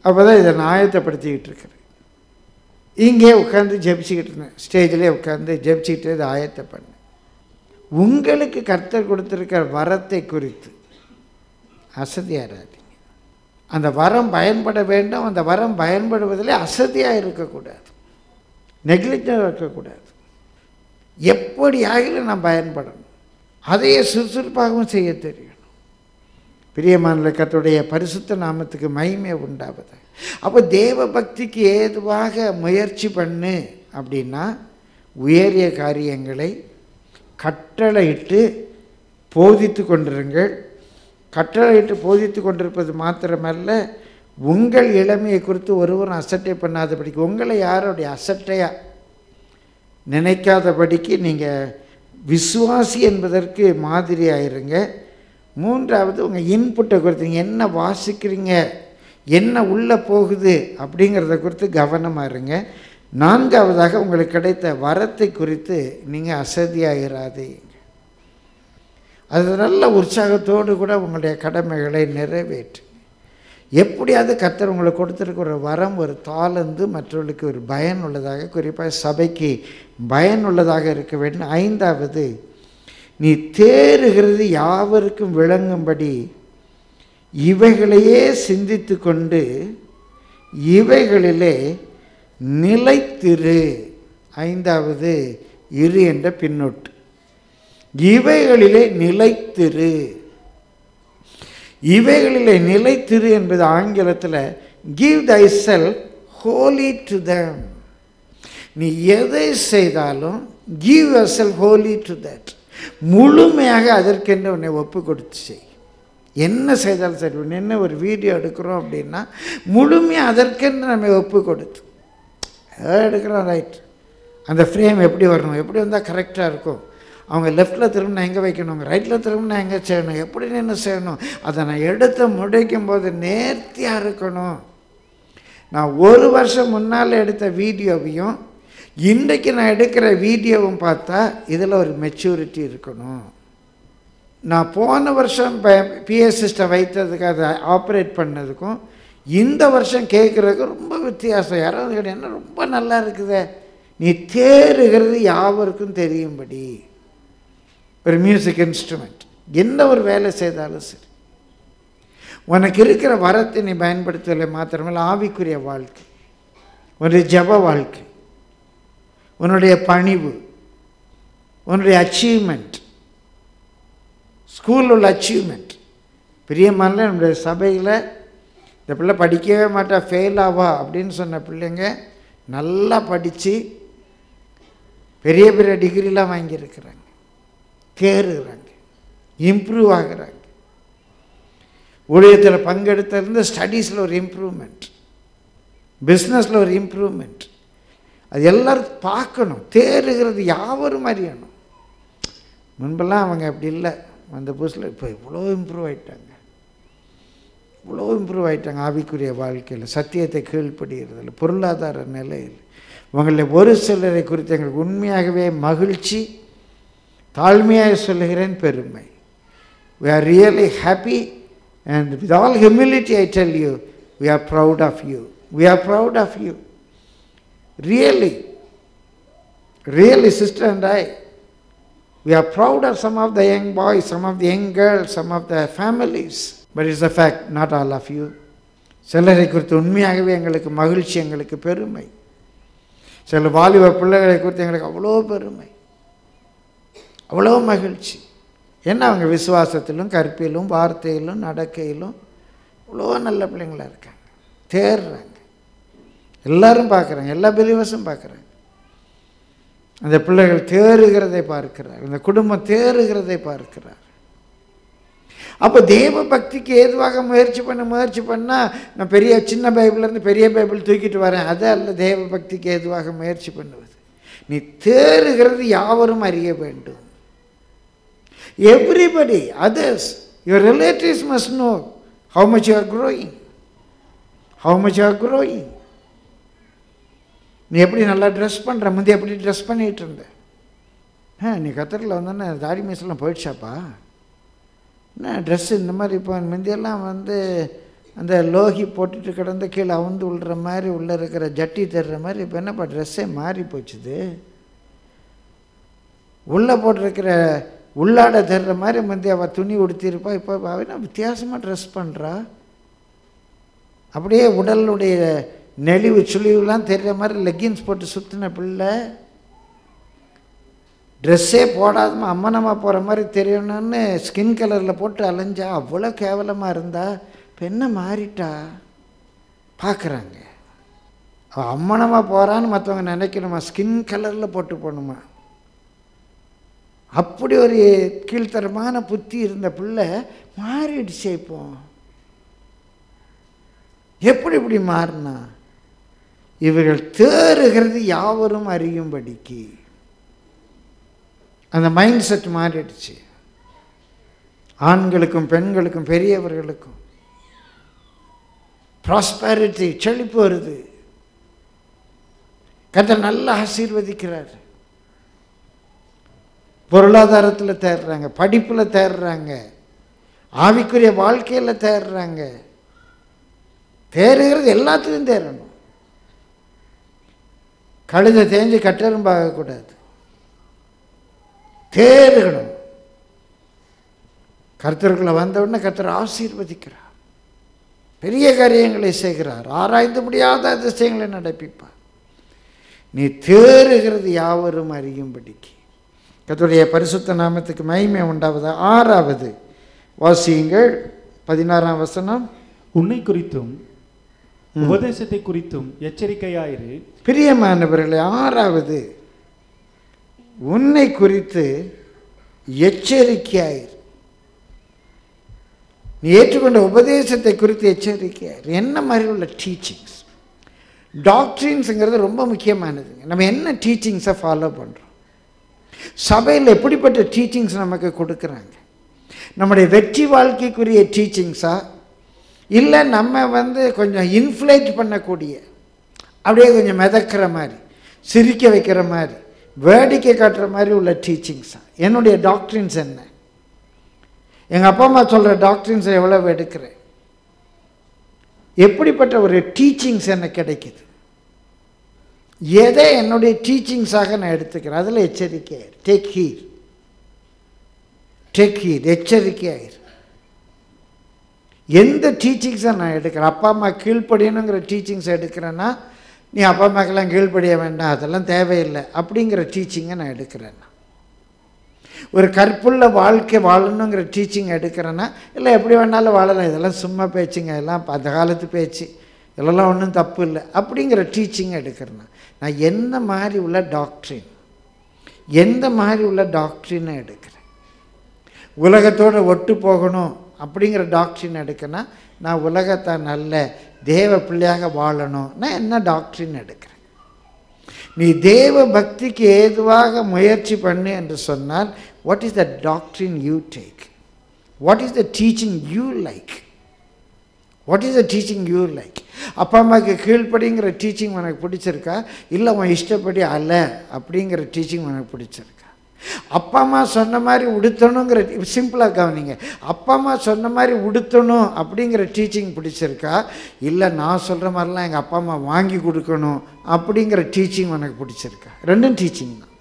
அப்போ தான் இதை நான் ஆயத்தப்படுத்திக்கிட்டு இருக்கிறேன் இங்கே உட்காந்து ஜெபிச்சுக்கிட்டு இருந்தேன் ஸ்டேஜ்லேயே உட்காந்து ஜெபிச்சுக்கிட்டு இதை ஆயத்த பண்ணேன் உங்களுக்கு கர்த்தர் கொடுத்துருக்கிற வரத்தை குறித்து அசதியாராதீங்க அந்த வரம் பயன்பட வேண்டும் அந்த வரம் பயன்படுவதிலே அசதியாக இருக்கக்கூடாது நெக்லெக்டாக இருக்கக்கூடாது எப்படி ஆகிலும் நான் பயன்படணும் அதையே சுறுசுறுப்பாகவும் செய்ய தெரியணும் பிரியமான கர்த்தருடைய பரிசுத்த நாமத்துக்கு மகிமை உண்டாவது அப்போ தேவ பக்திக்கு ஏதுவாக முயற்சி பண்ணு அப்படின்னா உயரிய காரியங்களை கட்டளையிட்டு போதித்து கொண்டிருங்கள் கட்டளையிட்டு போதித்து கொண்டிருப்பது மாத்திரமல்ல உங்கள் இளமையை குறித்து ஒருவரும் அசட்டை பண்ணாதபடிக்கு உங்களை யாருடைய அசட்டையாக நினைக்காதபடிக்கு நீங்கள் விசுவாசி என்பதற்கு மாதிரியாக இருங்க மூன்றாவது உங்கள் இன்புட்டை குறித்து நீங்கள் என்ன வாசிக்கிறீங்க என்ன உள்ளே போகுது அப்படிங்கிறத குறித்து கவனமாக இருங்க நான்காவதாக உங்களுக்கு கிடைத்த வரத்தை குறித்து நீங்கள் அசதியாகிறாதீங்க அது நல்ல உற்சாகத்தோடு கூட உங்களுடைய கடமைகளை நிறைவேற்று எப்படியாவது கர்த்தர் உங்களுக்கு கொடுத்துருக்க ஒரு வரம் ஒரு தாளந்து மற்றவர்களுக்கு ஒரு பயன் உள்ளதாக குறிப்பாக சபைக்கு பயனுள்ளதாக இருக்க வேண்டும் ஐந்தாவது நீ தேறுகிறது யாவருக்கும் விளங்கும்படி இவைகளையே சிந்தித்து கொண்டு இவைகளிலே நிலைத்திரு ஐந்தாவது இரு என்ற பின்னொட்டு இவைகளிலே நிலைத்திரு இவைகளிலே நிலைத்திரு என்பது ஆங்கிலத்தில் give thyself wholly to them நீ எதை செய்தாலும் give yourself wholly to that முழுமையாக அதற்கென்று உன்னை ஒப்பு கொடுத்து செய் என்ன செய்தாலும் சரி ஒன்று என்ன ஒரு வீடியோ எடுக்கிறோம் அப்படின்னா முழுமையாக அதற்கென்று நம்ம ஒப்பு கொடுத்து ஏதோ எடுக்கிறோம் ரைட் அந்த ஃப்ரேம் எப்படி வரணும் எப்படி வந்தால் கரெக்டாக இருக்கும் அவங்க லெஃப்டில் திரும்பினா எங்கே வைக்கணும் ரைட்டில் திரும்பினா எங்கே செய்யணும் எப்படி நின்று செய்யணும் அதை நான் எடுத்து முடிக்கும் போது நேர்த்தியாக இருக்கணும் நான் ஒரு வருஷம் முன்னால் எடுத்த வீடியோவையும் இன்றைக்கு நான் எடுக்கிற வீடியோவும் பார்த்தா இதில் ஒரு மெச்சூரிட்டி இருக்கணும் நான் போன வருஷம் பிஎஸ் சிஸ்டம் வைத்ததுக்கு அதை ஆப்ரேட் பண்ணதுக்கும் இந்த வருஷம் கேட்குறதுக்கு ரொம்ப வித்தியாசம் யாராவது கேட்டா, என்ன ரொம்ப நல்லா இருக்குதே நீ தேறுகிறது யாவருக்கும் தெரியும்படி ஒரு மியூசிக் இன்ஸ்ட்ருமெண்ட் என்ன ஒரு வேலை செய்தாலும் சரி உனக்கு இருக்கிற வரத்தை நீ பயன்படுத்தலை மாத்திரமல்ல ஆவிக்குரிய வாழ்க்கை உன்னுடைய ஜப வாழ்க்கை உன்னுடைய பணிவு உன்னுடைய அச்சீவ்மெண்ட் ஸ்கூலில் உள்ள அச்சீவ்மெண்ட் பிரியமான நம்முடைய சபையில் இந்த பிள்ளை படிக்கவே மாட்டா ஃபெயில் ஆவா அப்படின்னு சொன்ன பிள்ளைங்க நல்லா படித்து பெரிய பெரிய டிகிரிலாம் வாங்கியிருக்கிறாங்க தேறுகிறாங்க இம்ப்ரூவ் ஆகுறாங்க ஊழியத்தில் பங்கெடுத்திருந்து ஸ்டடீஸில் ஒரு இம்ப்ரூவ்மெண்ட் பிஸ்னஸில் ஒரு இம்ப்ரூவ்மெண்ட் அது எல்லாரும் பார்க்கணும் தேறுகிறது யாவரும் அறியணும் முன்பெல்லாம் அவங்க அப்படி இல்லை அந்த புதுசில் இப்போ இவ்வளோ இம்ப்ரூவ் ஆயிட்டாங்க இவ்வளோ இம்ப்ரூவ் ஆயிட்டாங்க ஆவிக்குரிய வாழ்க்கையில் சத்தியத்தை கீழ்ப்படுகிறதில்ல பொருளாதார நிலையில் உங்களில் ஒரு சிலரை குறித்து எங்களுக்கு உண்மையாகவே மகிழ்ச்சி தாழ்மையாக சொல்லுகிறேன் பெருமை we are really happy and with all humility I tell you we are proud of you we are proud of you really really sister and I we are proud of some of the young boys some of the young girls some of the families but it's a fact not all of you சிலரை குறித்து உண்மையாகவே எங்களுக்கு மகிழ்ச்சி எங்களுக்கு பெருமை சில வாலிப பிள்ளைகளை குறித்து எங்களுக்கு அவ்வளோ பெருமை அவ்வளோ மகிழ்ச்சி ஏன்னா அவங்க விசுவாசத்திலும் கற்பிலும் வார்த்தையிலும் நடக்கையிலும் இவ்வளோ நல்ல பிள்ளைங்களா இருக்காங்க தேர்றாங்க எல்லாரும் பார்க்குறாங்க எல்லா பிலிவர்ஸும் பார்க்குறாங்க அந்த பிள்ளைகள் தேறுகிறதை பார்க்கிறார் அந்த குடும்பம் தேறுகிறதை பார்க்கிறார் அப்போ தேவ பக்திக்கு ஏதுவாக முயற்சி பண்ண முயற்சி பண்ணால் நான் பெரிய சின்ன பைபிள்லேருந்து பெரிய பைபிள் தூக்கிட்டு வரேன் அது அல்ல தேவ பக்திக்கு ஏதுவாக முயற்சி பண்ணுவது நீ தேறுகிறது யாவரும் அறிய வேண்டும் everybody others your relatives must know how much you are growing how much you are growing நீ எப்படி நல்லா ட்ரெஸ் பண்ணுற முந்தைய எப்படி ட்ரெஸ் பண்ணிகிட்டு இருந்த ஆ நீ கத்தரில் வந்தோன்னே தாடி மீசெல்லாம் போயிடுச்சாப்பா என்ன ட்ரெஸ்ஸு இந்த மாதிரி இப்போ முந்தியெல்லாம் வந்து அந்த லோகி போட்டுட்டு கிடந்த கீழே அவுந்து விழுற மாதிரி உள்ளே இருக்கிற ஜட்டி தர்ற மாதிரி இப்போ என்னப்பா ட்ரெஸ்ஸே மாறி போச்சுது உள்ளே போட்டிருக்கிற உள்ளாட தர்ற மாதிரி முந்தைய அவள் துணி உடுத்திருப்பா இப்போ அவன் வித்தியாசமாக ட்ரெஸ் பண்ணுறா அப்படியே உடலுடைய நெளிவு சுழிவுலாம் தெரிகிற மாதிரி லெக்கின்ஸ் போட்டு சுற்றின பிள்ளை ட்ரெஸ்ஸே போடாதமா அம்மனமாக போகிற மாதிரி தெரியணும்னு ஸ்கின் கலரில் போட்டு அலைஞ்சா அவ்வளோ கேவலமாக இருந்தா இப்போ என்ன மாறிட்டா பார்க்குறாங்க அவள் அம்மனமாக போகிறான்னு மற்றவங்க நினைக்கணுமா ஸ்கின் கலரில் போட்டு போகணுமா அப்படி ஒரு கீழ்த்தரமான புத்தி இருந்த பிள்ளை மாறிடுச்சே இப்போ எப்படி இப்படி மாறினா இவர்கள் தேறுகிறது யாவரும் அறியும்படிக்கு அந்த மைண்ட் செட் மாறிடுச்சு ஆண்களுக்கும் பெண்களுக்கும் பெரியவர்களுக்கும் ப்ராஸ்பரிட்டி செழிப்பு வருது கர்த்தர் நல்லா ஆசீர்வதிக்கிறார் பொருளாதாரத்தில் தேடுறாங்க படிப்பில் தேடுறாங்க ஆவிக்குரிய வாழ்க்கையில் தேடுறாங்க தேடுகிறது எல்லாத்துலையும் தேடணும் கழுதை தேஞ்சு கட்டெரும்பாகக்கூடாது தேடுகணும் கர்த்தருக்குள்ள வந்த உடனே கர்த்தர் ஆசீர்வதிக்கிறார் பெரிய காரியங்களை செய்கிறார் ஆராய்ந்து முடியாத அதிசயங்களை நடப்பிப்பார் நீ தேறுகிறது யாவரும் அறியும்படிக்கு கர்த்தருடைய பரிசுத்த நாமத்துக்கு மகிமை உண்டாவதா ஆறாவது வாசியுங்கள் பதினாறாம் வசனம் உன்னை குறித்தும் உபதேசத்தை குறித்தும் எச்சரிக்கையாயிரு பிரியமானவர்களே ஆறாவது உன்னை குறித்து எச்சரிக்கையாயிரு நீ ஏற்றுக்கொண்ட உபதேசத்தை குறித்து எச்சரிக்கையாயிரு என்ன மாதிரி உள்ள டீச்சிங்ஸ் டாக்டரின்ஸுங்கிறது ரொம்ப முக்கியமானதுங்க நம்ம என்ன டீச்சிங்ஸை ஃபாலோ பண்ணுறோம் சபையில் எப்படிப்பட்ட டீச்சிங்ஸ் நமக்கு கொடுக்குறாங்க நம்முடைய வெற்றி வாழ்க்கைக்குரிய டீச்சிங்ஸா இல்லை நம்ம வந்து கொஞ்சம் இன்ஃப்ளேட் பண்ணக்கூடிய அப்படியே கொஞ்சம் மிதக்கிற மாதிரி சிரிக்க வைக்கிற மாதிரி வேடிக்கை காட்டுற மாதிரி உள்ள டீச்சிங்ஸா என்னுடைய டாக்டரின்ஸ் என்ன எங்கள் அப்பா அம்மா சொல்கிற டாக்டரின்ஸை எவ்வளோ எடுக்கிறேன் எப்படிப்பட்ட ஒரு டீச்சிங்ஸ் எனக்கு கிடைக்குது எதை என்னுடைய டீச்சிங்ஸாக நான் எடுத்துக்கிறேன் அதில் எச்சரிக்கை டேக் ஹீர் டேக் ஹீர் எச்சரிக்கையாயிரு எந்த டீச்சிங்ஸை நான் எடுக்கிறேன் அப்பா அம்மா கீழ்ப்படியணுங்கிற டீச்சிங்ஸ் எடுக்கிறேன்னா நீ அப்பா அம்மாக்கெல்லாம் கீழ்ப்படிய வேண்டாம் அதெல்லாம் தேவையில்லை அப்படிங்கிற டீச்சிங்கை நான் எடுக்கிறேன் ஒரு கற்புள்ள வாழ்க்கை வாழணுங்கிற டீச்சிங் எடுக்கிறேன்னா இல்லை எப்படி வேணாலும் வாழலாம் இதெல்லாம் சும்மா பேச்சுங்க எல்லாம் அந்த காலத்து பேச்சு இதெல்லாம் ஒன்றும் தப்பு இல்லை அப்படிங்கிற டீச்சிங் எடுக்கிறேன்னா நான் எந்த மாதிரி உள்ள டாக்டரின் எந்த மாதிரி உள்ள டாக்டரினை எடுக்கிறேன் உலகத்தோடு ஒட்டு போகணும் அப்படிங்கிற டாக்டரின் எடுக்கனா நான் உலகத்தை நல்ல தேவ பிள்ளையாக வாழணும் நான் என்ன டாக்டரின் எடுக்கிறேன் நீ தேவ பக்திக்கு ஏதுவாக முயற்சி பண்ணு என்று சொன்னால் what is the doctrine you take what is the teaching you like what is the teaching you like அப்பா அம்மாவுக்கு கீழ்ப்படிங்கிற டீச்சிங் உனக்கு பிடிச்சிருக்கா இல்லை உன் இஷ்டப்படி அல்ல அப்படிங்கிற டீச்சிங் உனக்கு பிடிச்சிருக்கா அப்பா அம்மா சொன்ன மாதிரி உடுத்தணுங்கிற சிம்பிளாக கவனிங்க அப்பா அம்மா சொன்ன மாதிரி உடுத்தணும் அப்படிங்கிற டீச்சிங் பிடிச்சிருக்கா இல்லை நான் சொல்கிற மாதிரிலாம் எங்கள் அப்பா அம்மா வாங்கி கொடுக்கணும் அப்படிங்கிற டீச்சிங் உனக்கு பிடிச்சிருக்கா ரெண்டும் டீச்சிங் தான்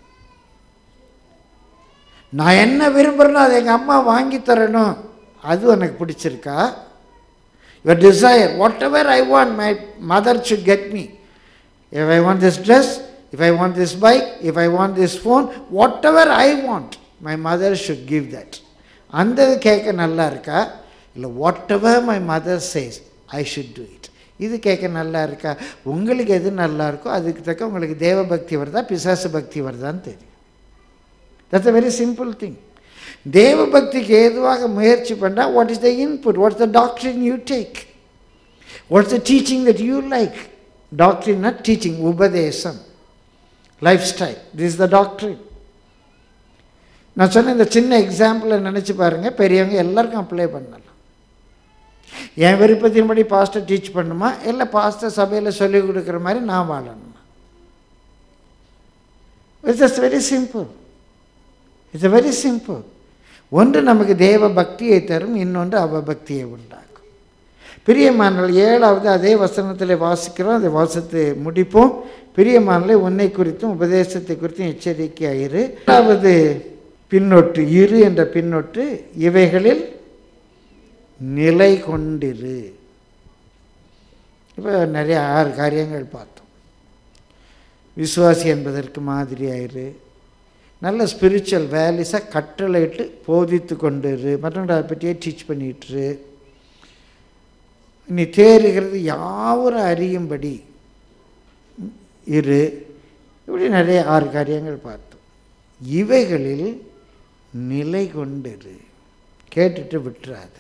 நான் என்ன விரும்புகிறேனோ அதை எங்கள் அம்மா வாங்கி தரணும் அது எனக்கு பிடிச்சிருக்கா your desire whatever I want my mother should get me if i want this dress if i want this bike if i want this phone whatever i want my mother should give that அந்த இது கேட்க நல்லா இருக்கா இல்லை whatever my mother says I should do it இது கேட்க நல்லா இருக்கா உங்களுக்கு எது நல்லா இருக்கோ அதுக்கு தக்க உங்களுக்கு தேவ பக்தி வருதா பிசாசு பக்தி வருதான்னு தெரியும் that's a very simple thing தேவ பக்திக்கு ஏதுவாக முயற்சி பண்ணால் what is the input what's the doctrine you take what's the teaching that you like doctrine not teaching உபதேசம் lifestyle this is the doctrine நான் சொன்ன இந்த சின்ன எக்ஸாம்பிளை நினச்சி பாருங்கள் பெரியவங்க எல்லாருக்கும் அப்ளை பண்ணலாம் என் விருப்பத்தின்படி பாஸ்டர் டீச் பண்ணுமா இல்லை பாஸ்டர் சபையில் சொல்லிக் கொடுக்குற மாதிரி நான் வாழணுமா it's just very simple it's very simple ஒன்று நமக்கு தேவ பக்தியை தரும் இன்னொன்று அவபக்தியை உண்டாக்கும் பிரியமானல் ஏழாவது அதே வசனத்தில் வாசிக்கிறோம் அதை வாசித்து முடிப்போம் பிரியமானலை உன்னை குறித்தும் உபதேசத்தை குறித்தும் எச்சரிக்கையாயிரு ஏழாவது பின்னொட்டு இரு என்ற பின்னொட்டு இவைகளில் நிலை கொண்டிரு இப்போ நிறைய ஆறு காரியங்கள் பார்த்தோம் விசுவாசி என்பதற்கு மாதிரி ஆயிரு நல்ல ஸ்பிரிச்சுவல் வேல்யூஸாக கட்டளையிட்டு போதித்து கொண்டு இரு மற்றவங்களை அதை பற்றியே டீச் பண்ணிட்டுரு நீ தேறுகிறது யாவரும் அறியும்படி இரு இப்படி நிறைய ஆறு காரியங்கள் பார்த்தோம் இவைகளில் நிலை கொண்டிரு கேட்டுட்டு விட்டுறாத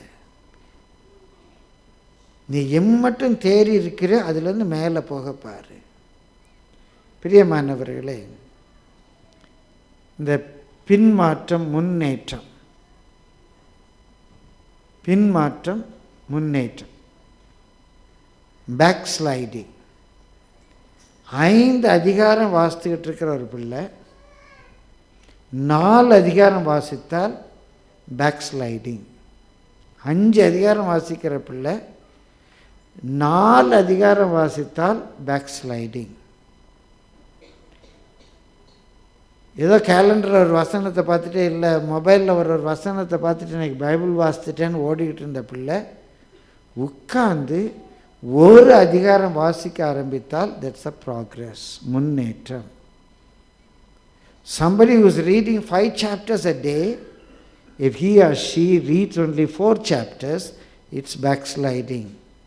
நீ எம்மட்டும் தேறி இருக்கிற அதுலேருந்து மேலே போக பாரு பிரியமானவர்களே இந்த பின்மாற்றம் முன்னேற்றம் பின்மாற்றம் முன்னேற்றம் பேக் ஸ்லைடிங் ஐந்து அதிகாரம் வாசித்துக்கிட்டு இருக்கிற ஒரு பிள்ளை நாலு அதிகாரம் வாசித்தால் பேக் ஸ்லைடிங் அஞ்சு அதிகாரம் வாசிக்கிற பிள்ளை நாலு அதிகாரம் வாசித்தால் பேக் ஸ்லைடிங் ஏதோ கேலண்டரில் ஒரு வசனத்தை பார்த்துட்டு இல்லை மொபைலில் ஒரு ஒரு வசனத்தை பார்த்துட்டு எனக்கு பைபிள் வாசித்துட்டேன்னு ஓடிக்கிட்டு இருந்த பிள்ளை உட்கார்ந்து ஒரு அதிகாரம் வாசிக்க ஆரம்பித்தால் தட்ஸ் அ ப்ராக்ரஸ் முன்னேற்றம் somebody who is reading five chapters a day if he or she reads only four chapters it's backsliding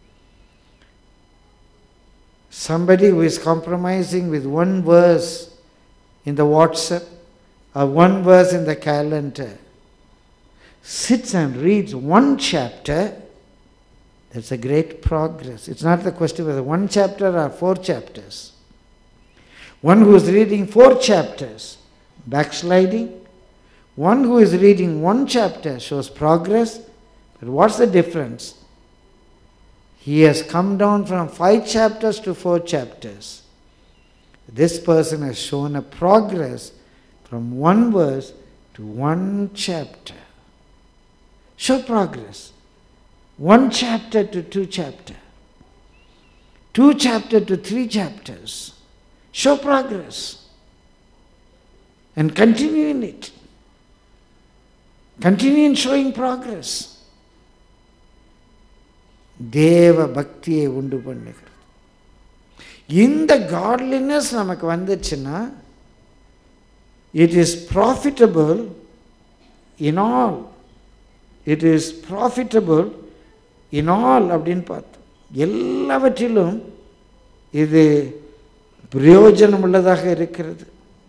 somebody who is compromising with one verse in the whatsapp or one verse in the calendar sits and reads one chapter that's a great progress. It's not the question whether one chapter or four chapters. One who is reading four chapters, backsliding. One who is reading one chapter shows progress. But what's the difference? He has come down from five chapters to four chapters. This person has shown a progress from one verse to one chapter. Show progress one chapter to two chapter, two chapter to three chapters. Show progress and continue in it. Continue in showing progress. தேவ பக்தியை உண்டு பண்ணுகிறது இந்த godliness நமக்கு வந்துச்சுன்னா it is profitable in all it is profitable in all அப்படின்னு பார்த்தோம் எல்லாவற்றிலும் இது பிரயோஜனம் உள்ளதாக இருக்கிறது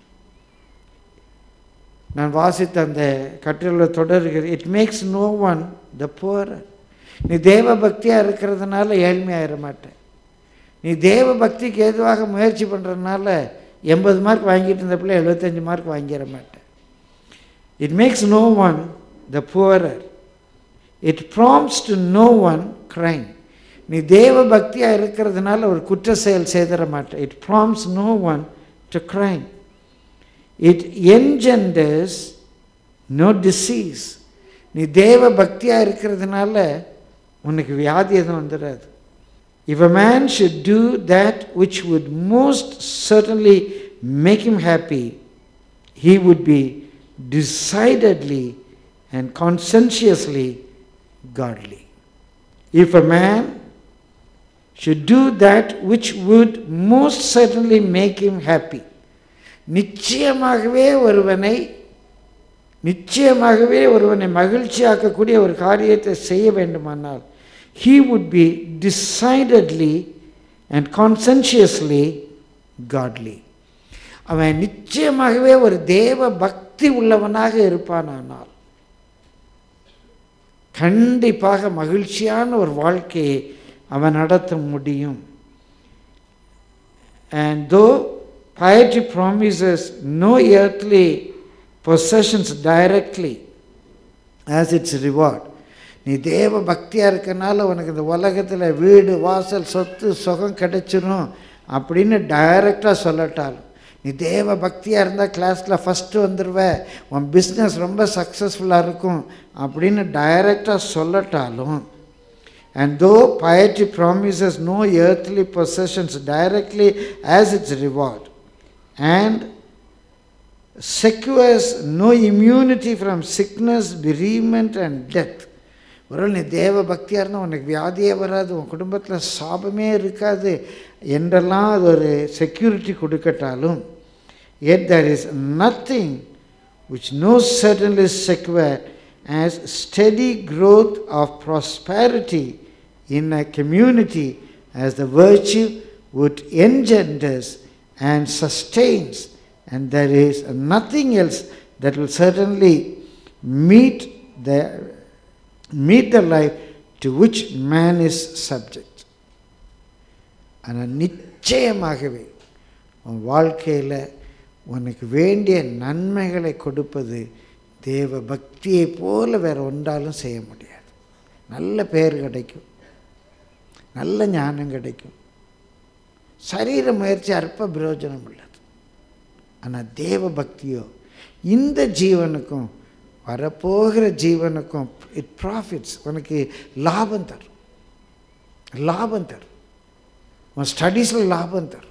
நான் வாசித்த அந்த கட்டுரையில் தொடர்கிறது it makes no one the poor நீ தேவ பக்தியாக இருக்கிறதுனால ஏழ்மையாயிட மாட்டேன் நீ தேவ பக்திக்கு ஏதுவாக முயற்சி பண்ணுறதுனால எண்பது மார்க் வாங்கிட்டு இருந்த பிள்ளை எழுபத்தஞ்சு மார்க் வாங்கிட மாட்டேன் it makes no one the poorer it prompts to no one crime நீ தேவ பக்தியாக இருக்கிறதுனால ஒரு குற்ற செயல் செய்திட மாட்டேன் it prompts no one to crime it engenders no disease நீ தேவ பக்தியாக இருக்கிறதுனால உனக்கு வியாதி எதுவும் வந்துடாது if a man should do that which would most certainly make him happy he would be decidedly and conscientiously godly. If a man should do that which would most certainly make him happy, நிச்சயமாகவே ஒருவனை நிச்சயமாகவே ஒருவனை மகிழ்ச்சியாக்கக்கூடிய ஒரு காரியத்தை செய்ய வேண்டுமானால் he would be decidedly and conscientiously godly அவன் நிச்சயமாகவே ஒரு தேவ பக்தி உள்ளவனாக இருப்பானானால் கண்டிப்பாக மகிழ்ச்சியான ஒரு வாழ்க்கையை அவன் நடத்த முடியும் அண்ட் தோ piety promises no earthly possessions directly as its reward நீ தேவ பக்தியாக இருக்கனால உனக்கு இந்த உலகத்தில் வீடு வாசல் சொத்து சுகம் கிடைச்சிரும் அப்படின்னு டைரெக்டாக சொல்லட்டாலும் நீ தேவ பக்தியாக இருந்தால் கிளாஸில் ஃபஸ்ட்டு வந்துடுவ உன் பிஸ்னஸ் ரொம்ப சக்ஸஸ்ஃபுல்லாக இருக்கும் அப்படின்னு டைரெக்டாக சொல்லட்டாலும் And though piety promises no earthly possessions directly as its reward, and secures no immunity from sickness, bereavement, and death. ஒரு நீ தேவ பக்தியாக இருந்தால் உனக்கு வியாதியே வராது உன் குடும்பத்தில் சாபமே இருக்காது என்றெல்லாம் அது ஒரு செக்யூரிட்டி கொடுக்கட்டாலும் yet there is nothing which no certainly secure as steady growth of prosperity in a community as the virtue which engenders and sustains and there is nothing else that will certainly meet the meet the life to which man is subject ஆனால் நிச்சயமாகவே உன் வாழ்க்கையில் உனக்கு வேண்டிய நன்மைகளை கொடுப்பது தேவ பக்தியை போல வேற ஒன்றாலும் செய்ய முடியாது நல்ல பேர் கிடைக்கும் நல்ல ஞானம் கிடைக்கும் சரீர முயற்சி அற்ப பிரயோஜனம் உள்ளது ஆனால் தேவ பக்தியோ இந்த ஜீவனுக்கும் வரப்போகிற ஜீவனுக்கும் இட் ப்ராஃபிட்ஸ் உனக்கு லாபம் தரும் லாபம் தரும் உன் ஸ்டடீஸில் லாபம் தரும்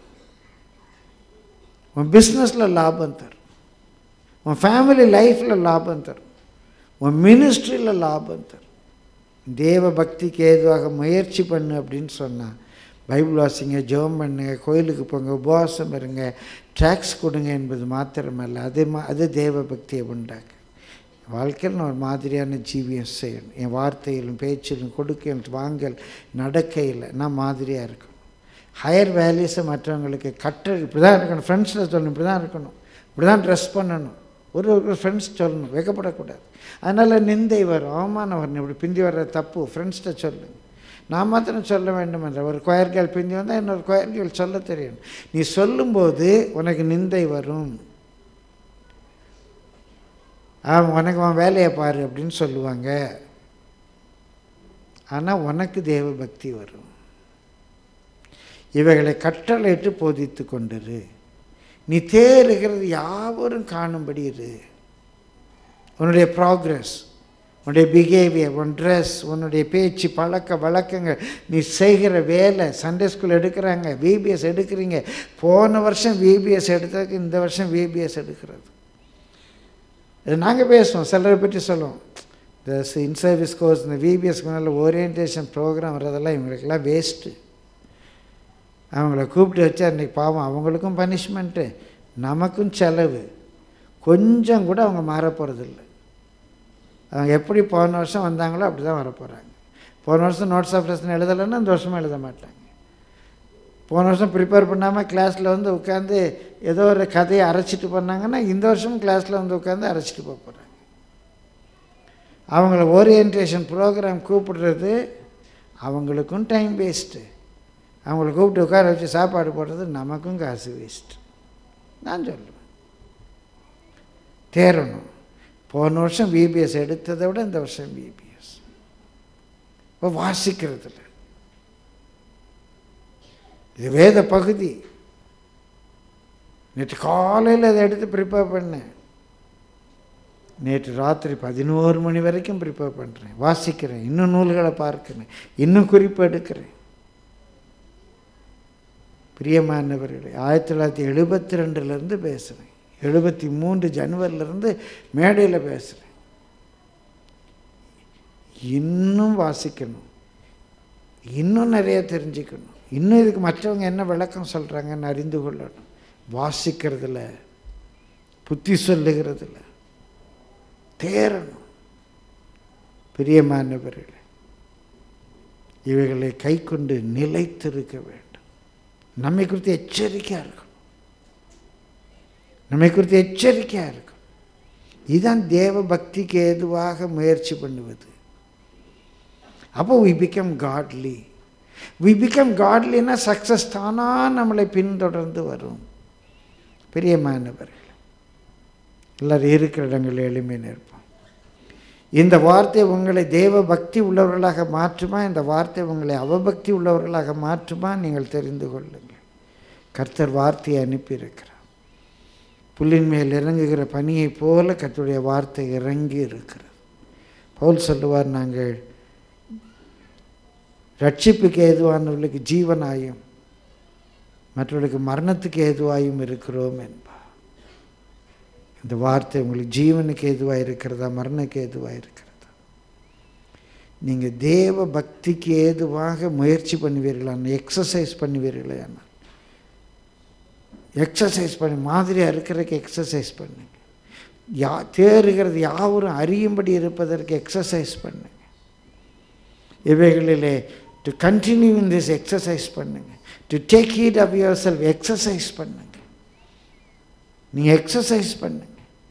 உன் பிஸ்னஸில் லாபம் தரும் உன் ஃபேமிலி லைஃப்பில் லாபம் தரும் உன் மினிஸ்ட்ரியில் லாபம் தரும் தேவ பக்திக்கு ஏதுவாக முயற்சி பண்ணு அப்படின்னு சொன்னால் பைபிள் வாசிங்க ஜெபம் பண்ணுங்க கோயிலுக்கு போங்க உபவாசம் இருங்க டேக்ஸ் கொடுங்க என்பது மாத்திரமல்ல அது மா அது தேவ பக்தியை உண்டாக்கு வாழ்க்கையில் நான் ஒரு மாதிரியான ஜீவியம் செய்யணும் என் வார்த்தையிலும் பேச்சிலும் கொடுக்கல் வாங்கல் நடக்கையில் நான் மாதிரியாக இருக்கணும் ஹையர் வேல்யூஸை மற்றவங்களுக்கு கற்று இப்படி தான் இருக்கணும் ஃப்ரெண்ட்ஸில் சொல்லணும் இப்படி தான் இருக்கணும் இப்படி தான் ட்ரெஸ் பண்ணணும் ஒரு ஒரு ஃப்ரெண்ட்ஸ் சொல்லணும் வெக்கப்படக்கூடாது அதனால் நிந்தை வரும் அவமானம் வரும் இப்படி பிந்தி வர்ற தப்பு ஃப்ரெண்ட்ஸ்கிட்ட சொல்லுங்க நான் மாத்திரம் சொல்ல வேண்டும் என்ற ஒரு கொயர்கள் பிந்தி வந்தால் இன்னொரு கொயர்கள் சொல்ல தெரியணும் நீ சொல்லும்போது உனக்கு நிந்தை வரும் அவன் உனக்கு அவன் வேலையை பாரு அப்படின்னு சொல்லுவாங்க ஆனால் உனக்கு தேவ பக்தி வரும் இவைகளை கட்டளையிட்டு போதித்து கொண்டிரு நீ தேறுகிறது யாவரும் காணும்படி இரு உன்னுடைய ப்ராக்ரஸ் உன்னுடைய பிஹேவியர் உன் ட்ரெஸ் உன்னுடைய பேச்சு பழக்க வழக்கங்கள் நீ செய்கிற வேலை சண்டே ஸ்கூல் எடுக்கிறாங்க விபிஎஸ் எடுக்கிறீங்க போன வருஷம் விபிஎஸ் எடுத்ததுக்கு இந்த வருஷம் விபிஎஸ் எடுக்கிறது இது நாங்கள் பேசுவோம் சிலரை பற்றி சொல்லுவோம் இந்த இன் சர்வீஸ் கோர்ஸ் இந்த விபிஎஸ்க்கு மேலே ஓரியன்டேஷன் ப்ரோக்ராம் வரதெல்லாம் இவங்களுக்கெல்லாம் வேஸ்ட்டு அவங்கள கூப்பிட்டு வச்சா இன்றைக்கி பாவம் அவங்களுக்கும் பனிஷ்மெண்ட்டு நமக்கும் செலவு கொஞ்சம் கூட அவங்க மாற போகிறதில்ல அவங்க எப்படி போன வருஷம் வந்தாங்களோ அப்படி தான் வரப்போகிறாங்க போன வருஷம் நோட்ஸ் ஆஃப் லெசன் எழுதலைன்னா இந்த வருஷமும் எழுத மாட்டாங்க போன வருஷம் ப்ரிப்பேர் பண்ணாமல் கிளாஸில் வந்து உட்காந்து ஏதோ ஒரு கதையை அரைச்சிட்டு பண்ணாங்கன்னா இந்த வருஷமும் கிளாஸில் வந்து உட்காந்து அரைச்சிட்டு போக போகிறாங்க அவங்கள ஓரியன்டேஷன் ப்ரோக்ராம் கூப்பிடுறது அவங்களுக்கும் டைம் வேஸ்ட்டு அவங்கள கூப்பிட்டு உட்கார வச்சு சாப்பாடு போடுறது நமக்கும் காசு வேஸ்ட் நான் சொல்லுவேன் தேரணும் போன வருஷம் விபிஎஸ் எடுத்ததை விட இந்த வருஷம் விபிஎஸ் இப்போ வாசிக்கிறதுல இது வேத பகுதி நேற்று காலையில் அதை எடுத்து ப்ரிப்பேர் பண்ணேன் நேற்று ராத்திரி பதினோரு மணி வரைக்கும் ப்ரிப்பேர் பண்ணுறேன் வாசிக்கிறேன் இன்னும் நூல்களை பார்க்கிறேன் இன்னும் குறிப்பு எடுக்கிறேன் பிரியமானவர்களே ஆயிரத்தி தொள்ளாயிரத்தி எழுபத்தி ரெண்டுலேருந்து பேசுகிறேன் எழுபத்தி மூன்று ஜனவரிலேருந்து மேடையில் பேசுகிறேன் இன்னும் வாசிக்கணும் இன்னும் நிறைய தெரிஞ்சுக்கணும் இன்னும் இதுக்கு மற்றவங்க என்ன விளக்கம் சொல்கிறாங்கன்னு அறிந்து கொள்ளணும் வாசிக்கிறதுல புத்தி சொல்லுகிறதுல தேரணும் பிரியமானவர்களே இவைகளை கை கொண்டு நிலைத்திருக்க வேண்டும் நம்மை குறித்து எச்சரிக்கையாக இருக்கணும் நம்மை குறித்து எச்சரிக்கையாக இருக்கும் இதுதான் தேவ பக்திக்கு ஏதுவாக முயற்சி பண்ணுவது அப்போ we become godly we become காட்லின்னா சக்ஸஸ் தானாக நம்மளை பின்தொடர்ந்து வரும் பிரியமானவர்கள் எல்லோரும் இருக்கிற இடங்களில் எளிமை நிற்போம் இந்த வார்த்தை உங்களை தேவ பக்தி உள்ளவர்களாக மாற்றுமா இந்த வார்த்தை உங்களை அவபக்தி உள்ளவர்களாக மாற்றுமா நீங்கள் தெரிந்து கொள்ளுங்கள் கர்த்தர் வார்த்தையை அனுப்பியிருக்கிறார் புல்லின் மேல் இறங்குகிற பனியைப் போல கர்த்தருடைய வார்த்தை இறங்கி இருக்கிறது பவுல் சொல்லுவார் நாங்கள் ரட்சிப்புக்கு ஏதுவானவர்களுக்கு ஜீவனாயும் மற்றவர்களுக்கு மரணத்துக்கு ஏதுவாயும் இருக்கிறோம் என்பா இந்த வார்த்தை உங்களுக்கு ஜீவனுக்கு ஏதுவாக இருக்கிறதா மரணக்கு ஏதுவாக இருக்கிறதா நீங்கள் தேவ பக்திக்கு ஏதுவாக முயற்சி பண்ணுவீர்களான எக்ஸசைஸ் பண்ணுவீர்களே ஆனால் எக்ஸசைஸ் பண்ணி மாதிரியாக இருக்கிறதுக்கு எக்ஸசைஸ் பண்ணுங்க யா தேறுகிறது யாவரும் அறியும்படி இருப்பதற்கு எக்ஸசைஸ் பண்ணுங்க இவைகளிலே to continue in this exercise பண்ணுங்க to take heed of yourself exercise பண்ணுங்க நீங்கள் எக்ஸசைஸ் பண்ணுங்க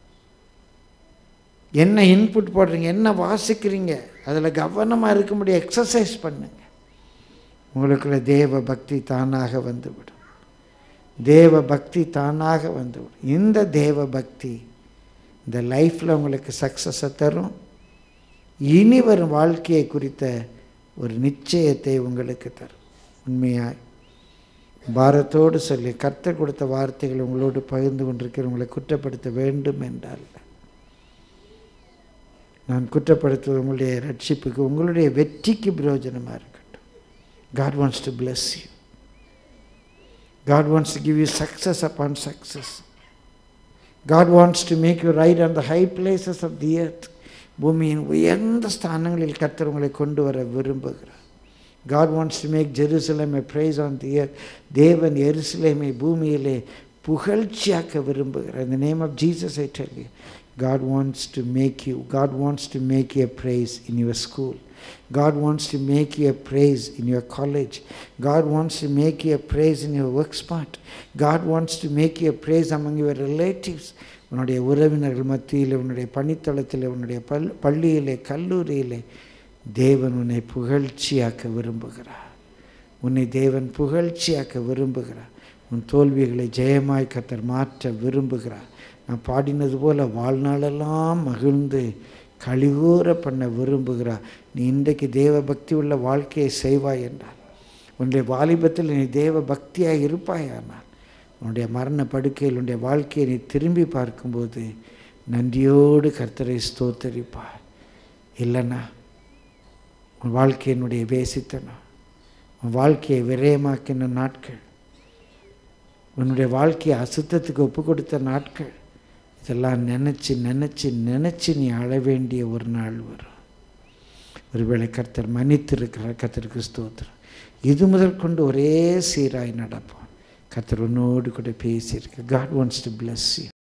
என்ன இன்புட் போடுறீங்க என்ன வாசிக்கிறீங்க அதில் கவனமாக இருக்கும்படி எக்ஸசைஸ் பண்ணுங்க உங்களுக்குள்ள தேவ பக்தி தானாக வந்துவிடும் தேவ பக்தி தானாக வந்துவிடும் இந்த தேவ பக்தி இந்த லைஃப்பில் உங்களுக்கு சக்ஸஸை தரும் இனி வரும் வாழ்க்கையை குறித்த ஒரு நிச்சயத்தை உங்களுக்கு தரும் உண்மையாய் பாரத்தோடு சொல்லி கர்த்தர் கொடுத்த வார்த்தைகள் உங்களோடு பகிர்ந்து கொண்டிருக்கிற உங்களை குற்றப்படுத்த வேண்டும் என்றால் நான் குற்றப்படுத்துவது உங்களுடைய ரட்சிப்புக்கு உங்களுடைய வெற்றிக்கு பிரயோஜனமாக இருக்கட்டும் God wants to bless you God wants to give you success upon success. God wants to make you ride on the high places of the earth. பூமியின் உயர்ந்த ஸ்தானங்களில் கர்த்தர் உங்களை கொண்டு வர விரும்புகிறார் God wants to make Jerusalem a praise on the earth. தேவன் எருசலேமை பூமியிலே புகழ்ச்சியாக்க விரும்புகிறார் in the name of Jesus I tell you God wants to make you God wants to make you a praise in your school God wants to make you a praise in your college. God wants to make you a praise in your work spot. God wants to make you a praise among your relatives. உன்னுடைய உறவினர்கள் மத்தியில் உன்னுடைய பணித்தளத்தில் உன்னுடைய பல் பள்ளியிலே கல்லூரியிலே தேவன் உன்னை புகழ்ச்சியாக்க விரும்புகிறார் உன்னை தேவன் புகழ்ச்சியாக்க விரும்புகிறார் உன் தோல்விகளை ஜெயமாய் கத்தர் மாற்ற விரும்புகிறார் நான் பாடினது போல வாழ்நாளெல்லாம் மகிழ்ந்து கழிகூற பண்ண விரும்புகிறார் நீ இன்றைக்கு தேவ பக்தி உள்ள வாழ்க்கையை செய்வாய் என்றால் உன்னுடைய வாலிபத்தில் நீ தேவ பக்தியாக இருப்பாயானால் உன்னுடைய மரண படுக்கையில் உன்னுடைய வாழ்க்கையை நீ திரும்பி பார்க்கும்போது நன்றியோடு கர்த்தரை ஸ்தோத்தரிப்பாய் இல்லைன்னா உன் வாழ்க்கையினுடைய வேசித்தனம் உன் வாழ்க்கையை விரயமாக்கின நாட்கள் உன்னுடைய வாழ்க்கையை அசுத்தத்துக்கு ஒப்பு கொடுத்த நாட்கள் இதெல்லாம் நினச்சி நினச்சி நினச்சி நீ அழ வேண்டிய ஒரு நாள் வரும் ஒருவேளை கர்த்தர் மன்னித்திருக்கிறார் கர்த்தருக்கு ஸ்தோத்திரம் இது முதல் கொண்டு ஒரே சீராய் நடப்போம் கர்த்தர் உன்னோடு கூட பேசியிருக்கு God wants to bless you